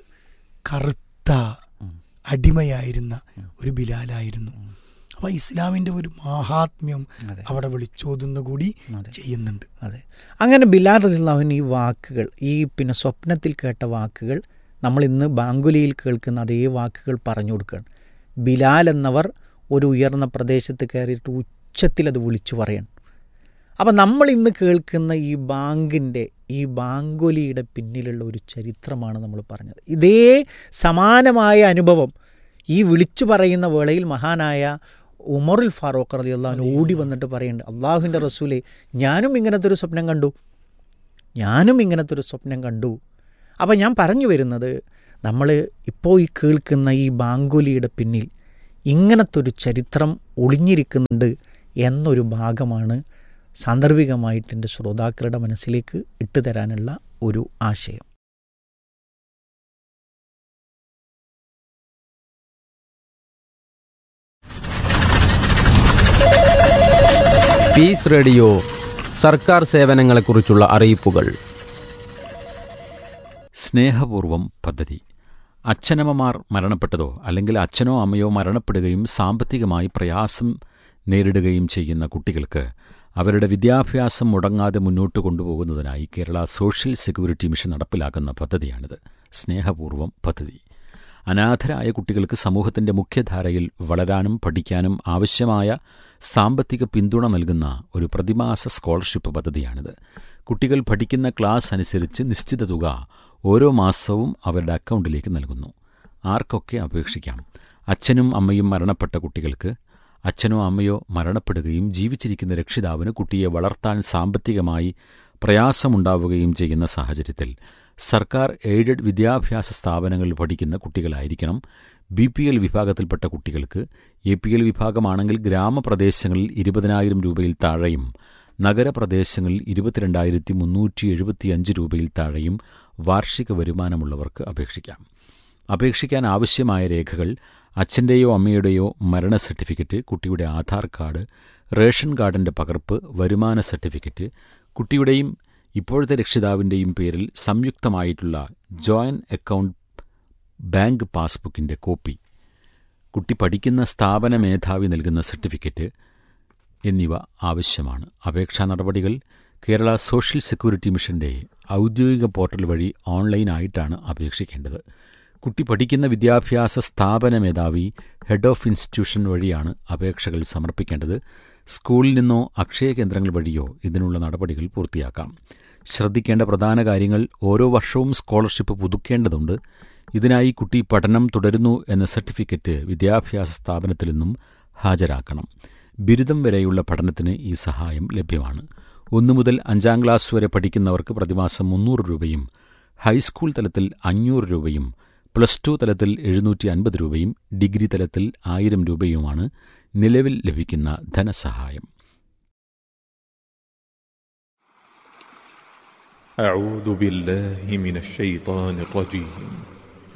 കറുത്ത ഉം. അടിമയായിരുന്ന ഒരു ബിലാലായിരുന്നു അപ്പൊ ഇസ്ലാമിന്റെ ഒരു മാഹാത്മ്യം അതെ അവിടെ വിളിച്ചോതുന്ന കൂടി അതെ ചെയ്യുന്നുണ്ട് അതെ അങ്ങനെ ബിലാൽ റളിയല്ലാഹുവിന് ഈ വാക്കുകൾ ഈ പിന്നെ സ്വപ്നത്തിൽ കേട്ട വാക്കുകൾ നമ്മൾ ഇന്ന് ബാങ്കുലിയിൽ കേൾക്കുന്ന അതേ വാക്കുകൾ പറഞ്ഞു കൊടുക്കുകയാണ് ബിലാൽ എന്നവർ ഒരു ഉയർന്ന പ്രദേശത്ത് കയറിയിട്ട് ഉച്ചത്തിൽ അത് വിളിച്ചു പറയണം അപ്പം നമ്മൾ ഇന്ന് കേൾക്കുന്ന ഈ ബാങ്കിൻ്റെ ഈ ബാങ്കുലിയുടെ പിന്നിലുള്ള ഒരു ചരിത്രമാണ് നമ്മൾ പറഞ്ഞത് ഇതേ സമാനമായ അനുഭവം ഈ വിളിച്ചു പറയുന്ന വേളയിൽ മഹാനായ ഉമറുൽ ഫാറൂഖ് റലി അള്ളാഹുവിന് ഓടി വന്നിട്ട് പറയുന്നുണ്ട് അള്ളാഹുവിൻ്റെ റസൂലെ ഞാനും ഇങ്ങനത്തെ ഒരു സ്വപ്നം കണ്ടു ഞാനും ഇങ്ങനത്തെ ഒരു സ്വപ്നം കണ്ടു അപ്പം ഞാൻ പറഞ്ഞു വരുന്നത് നമ്മൾ ഇപ്പോൾ ഈ കേൾക്കുന്ന ഈ ബാങ്കുലിയുടെ പിന്നിൽ ഇങ്ങനത്തെ ഒരു ചരിത്രം ഒളിഞ്ഞിരിക്കുന്നുണ്ട് എന്നൊരു ഭാഗമാണ് സാന്ദർഭികമായിട്ട് എൻ്റെ ശ്രോതാക്കളുടെ മനസ്സിലേക്ക് ഇട്ടുതരാനുള്ള ഒരു ആശയം പീസ് റേഡിയോ സർക്കാർ സേവനങ്ങളെക്കുറിച്ചുള്ള അറിയിപ്പുകൾ സ്നേഹപൂർവം പദ്ധതി അച്ഛനമ്മമാർ മരണപ്പെട്ടതോ അല്ലെങ്കിൽ അച്ഛനോ അമ്മയോ മരണപ്പെടുകയും സാമ്പത്തികമായി പ്രയാസം നേരിടുകയും ചെയ്യുന്ന കുട്ടികൾക്ക് അവരുടെ വിദ്യാഭ്യാസം മുടങ്ങാതെ മുന്നോട്ട് കൊണ്ടുപോകുന്നതിനായി കേരള സോഷ്യൽ സെക്യൂരിറ്റി മിഷൻ നടപ്പിലാക്കുന്ന പദ്ധതിയാണിത് സ്നേഹപൂർവ്വം പദ്ധതി അനാഥരായ കുട്ടികൾക്ക് സമൂഹത്തിന്റെ മുഖ്യധാരയിൽ വളരാനും പഠിക്കാനും ആവശ്യമായ സാമ്പത്തിക പിന്തുണ നൽകുന്ന ഒരു പ്രതിമാസ സ്കോളർഷിപ്പ് പദ്ധതിയാണിത് കുട്ടികൾ പഠിക്കുന്ന ക്ലാസ് അനുസരിച്ച് നിശ്ചിത തുക ഓരോ മാസവും അവരുടെ അക്കൗണ്ടിലേക്ക് നൽകുന്നു ആർക്കൊക്കെ അപേക്ഷിക്കാം അച്ഛനും അമ്മയും മരണപ്പെട്ട കുട്ടികൾക്ക് അച്ഛനോ അമ്മയോ മരണപ്പെടുകയും ജീവിച്ചിരിക്കുന്ന രക്ഷിതാവിന് കുട്ടിയെ വളർത്താൻ സാമ്പത്തികമായി പ്രയാസമുണ്ടാവുകയും ചെയ്യുന്ന സാഹചര്യത്തിൽ സർക്കാർ എയ്ഡഡ് വിദ്യാഭ്യാസ സ്ഥാപനങ്ങളിൽ പഠിക്കുന്ന കുട്ടികളായിരിക്കണം ബി പി എൽ വിഭാഗത്തിൽപ്പെട്ട കുട്ടികൾക്ക് എ പി എൽ വിഭാഗമാണെങ്കിൽ ഗ്രാമപ്രദേശങ്ങളിൽ ഇരുപതിനായിരം രൂപയിൽ താഴെയും നഗരപ്രദേശങ്ങളിൽ ഇരുപത്തിരണ്ടായിരത്തി മുന്നൂറ്റി എഴുപത്തിയഞ്ച് രൂപയിൽ താഴെയും വാർഷിക വരുമാനമുള്ളവർക്ക് അപേക്ഷിക്കാം അപേക്ഷിക്കാൻ ആവശ്യമായ രേഖകൾ അച്ഛൻ്റെയോ അമ്മയുടെയോ മരണ സർട്ടിഫിക്കറ്റ് കുട്ടിയുടെ ആധാർ കാർഡ് റേഷൻ കാർഡിൻ്റെ പകർപ്പ് വരുമാന സർട്ടിഫിക്കറ്റ് കുട്ടിയുടെയും ഇപ്പോഴത്തെ രക്ഷിതാവിൻ്റെയും പേരിൽ സംയുക്തമായിട്ടുള്ള ജോയിൻ്റ് അക്കൗണ്ട് ബാങ്ക് പാസ്ബുക്കിൻ്റെ കോപ്പി കുട്ടി പഠിക്കുന്ന സ്ഥാപന മേധാവി നൽകുന്ന സർട്ടിഫിക്കറ്റ് എന്നിവ ആവശ്യമാണ് അപേക്ഷാ നടപടികൾ കേരള സോഷ്യൽ സെക്യൂരിറ്റി മിഷന്റെ ഔദ്യോഗിക പോർട്ടൽ വഴി ഓൺലൈനായിട്ടാണ് അപേക്ഷിക്കേണ്ടത് കുട്ടി പഠിക്കുന്ന വിദ്യാഭ്യാസ സ്ഥാപന മേധാവി ഹെഡ് ഓഫ് ഇൻസ്റ്റിറ്റ്യൂഷൻ വഴിയാണ് അപേക്ഷകൾ സമർപ്പിക്കേണ്ടത് സ്കൂളിൽ നിന്നോ അക്ഷയ കേന്ദ്രങ്ങൾ വഴിയോ ഇതിനുള്ള നടപടികൾ പൂർത്തിയാക്കാം ശ്രദ്ധിക്കേണ്ട പ്രധാന കാര്യങ്ങൾ ഓരോ വർഷവും സ്കോളർഷിപ്പ് പുതുക്കേണ്ടതുണ്ട് ഇതിനായി കുട്ടി പഠനം തുടരുന്നു എന്ന സർട്ടിഫിക്കറ്റ് വിദ്യാഭ്യാസ സ്ഥാപനത്തിൽ നിന്നും ഹാജരാക്കണം ബിരുദം വരെയുള്ള പഠനത്തിന് ഈ സഹായം ലഭ്യമാണ് ഒന്നു മുതൽ അഞ്ചാം ക്ലാസ് വരെ പഠിക്കുന്നവർക്ക് പ്രതിമാസം മുന്നൂറ് രൂപയും ഹൈസ്കൂൾ തലത്തിൽ അഞ്ഞൂറ് രൂപയും പ്ലസ് ടു തലത്തിൽ എഴുന്നൂറ്റി അൻപത് രൂപയും ഡിഗ്രി തലത്തിൽ ആയിരം രൂപയുമാണ് നിലവിൽ ലഭിക്കുന്ന ധനസഹായം أعوذ بالله من الشيطان الرجيم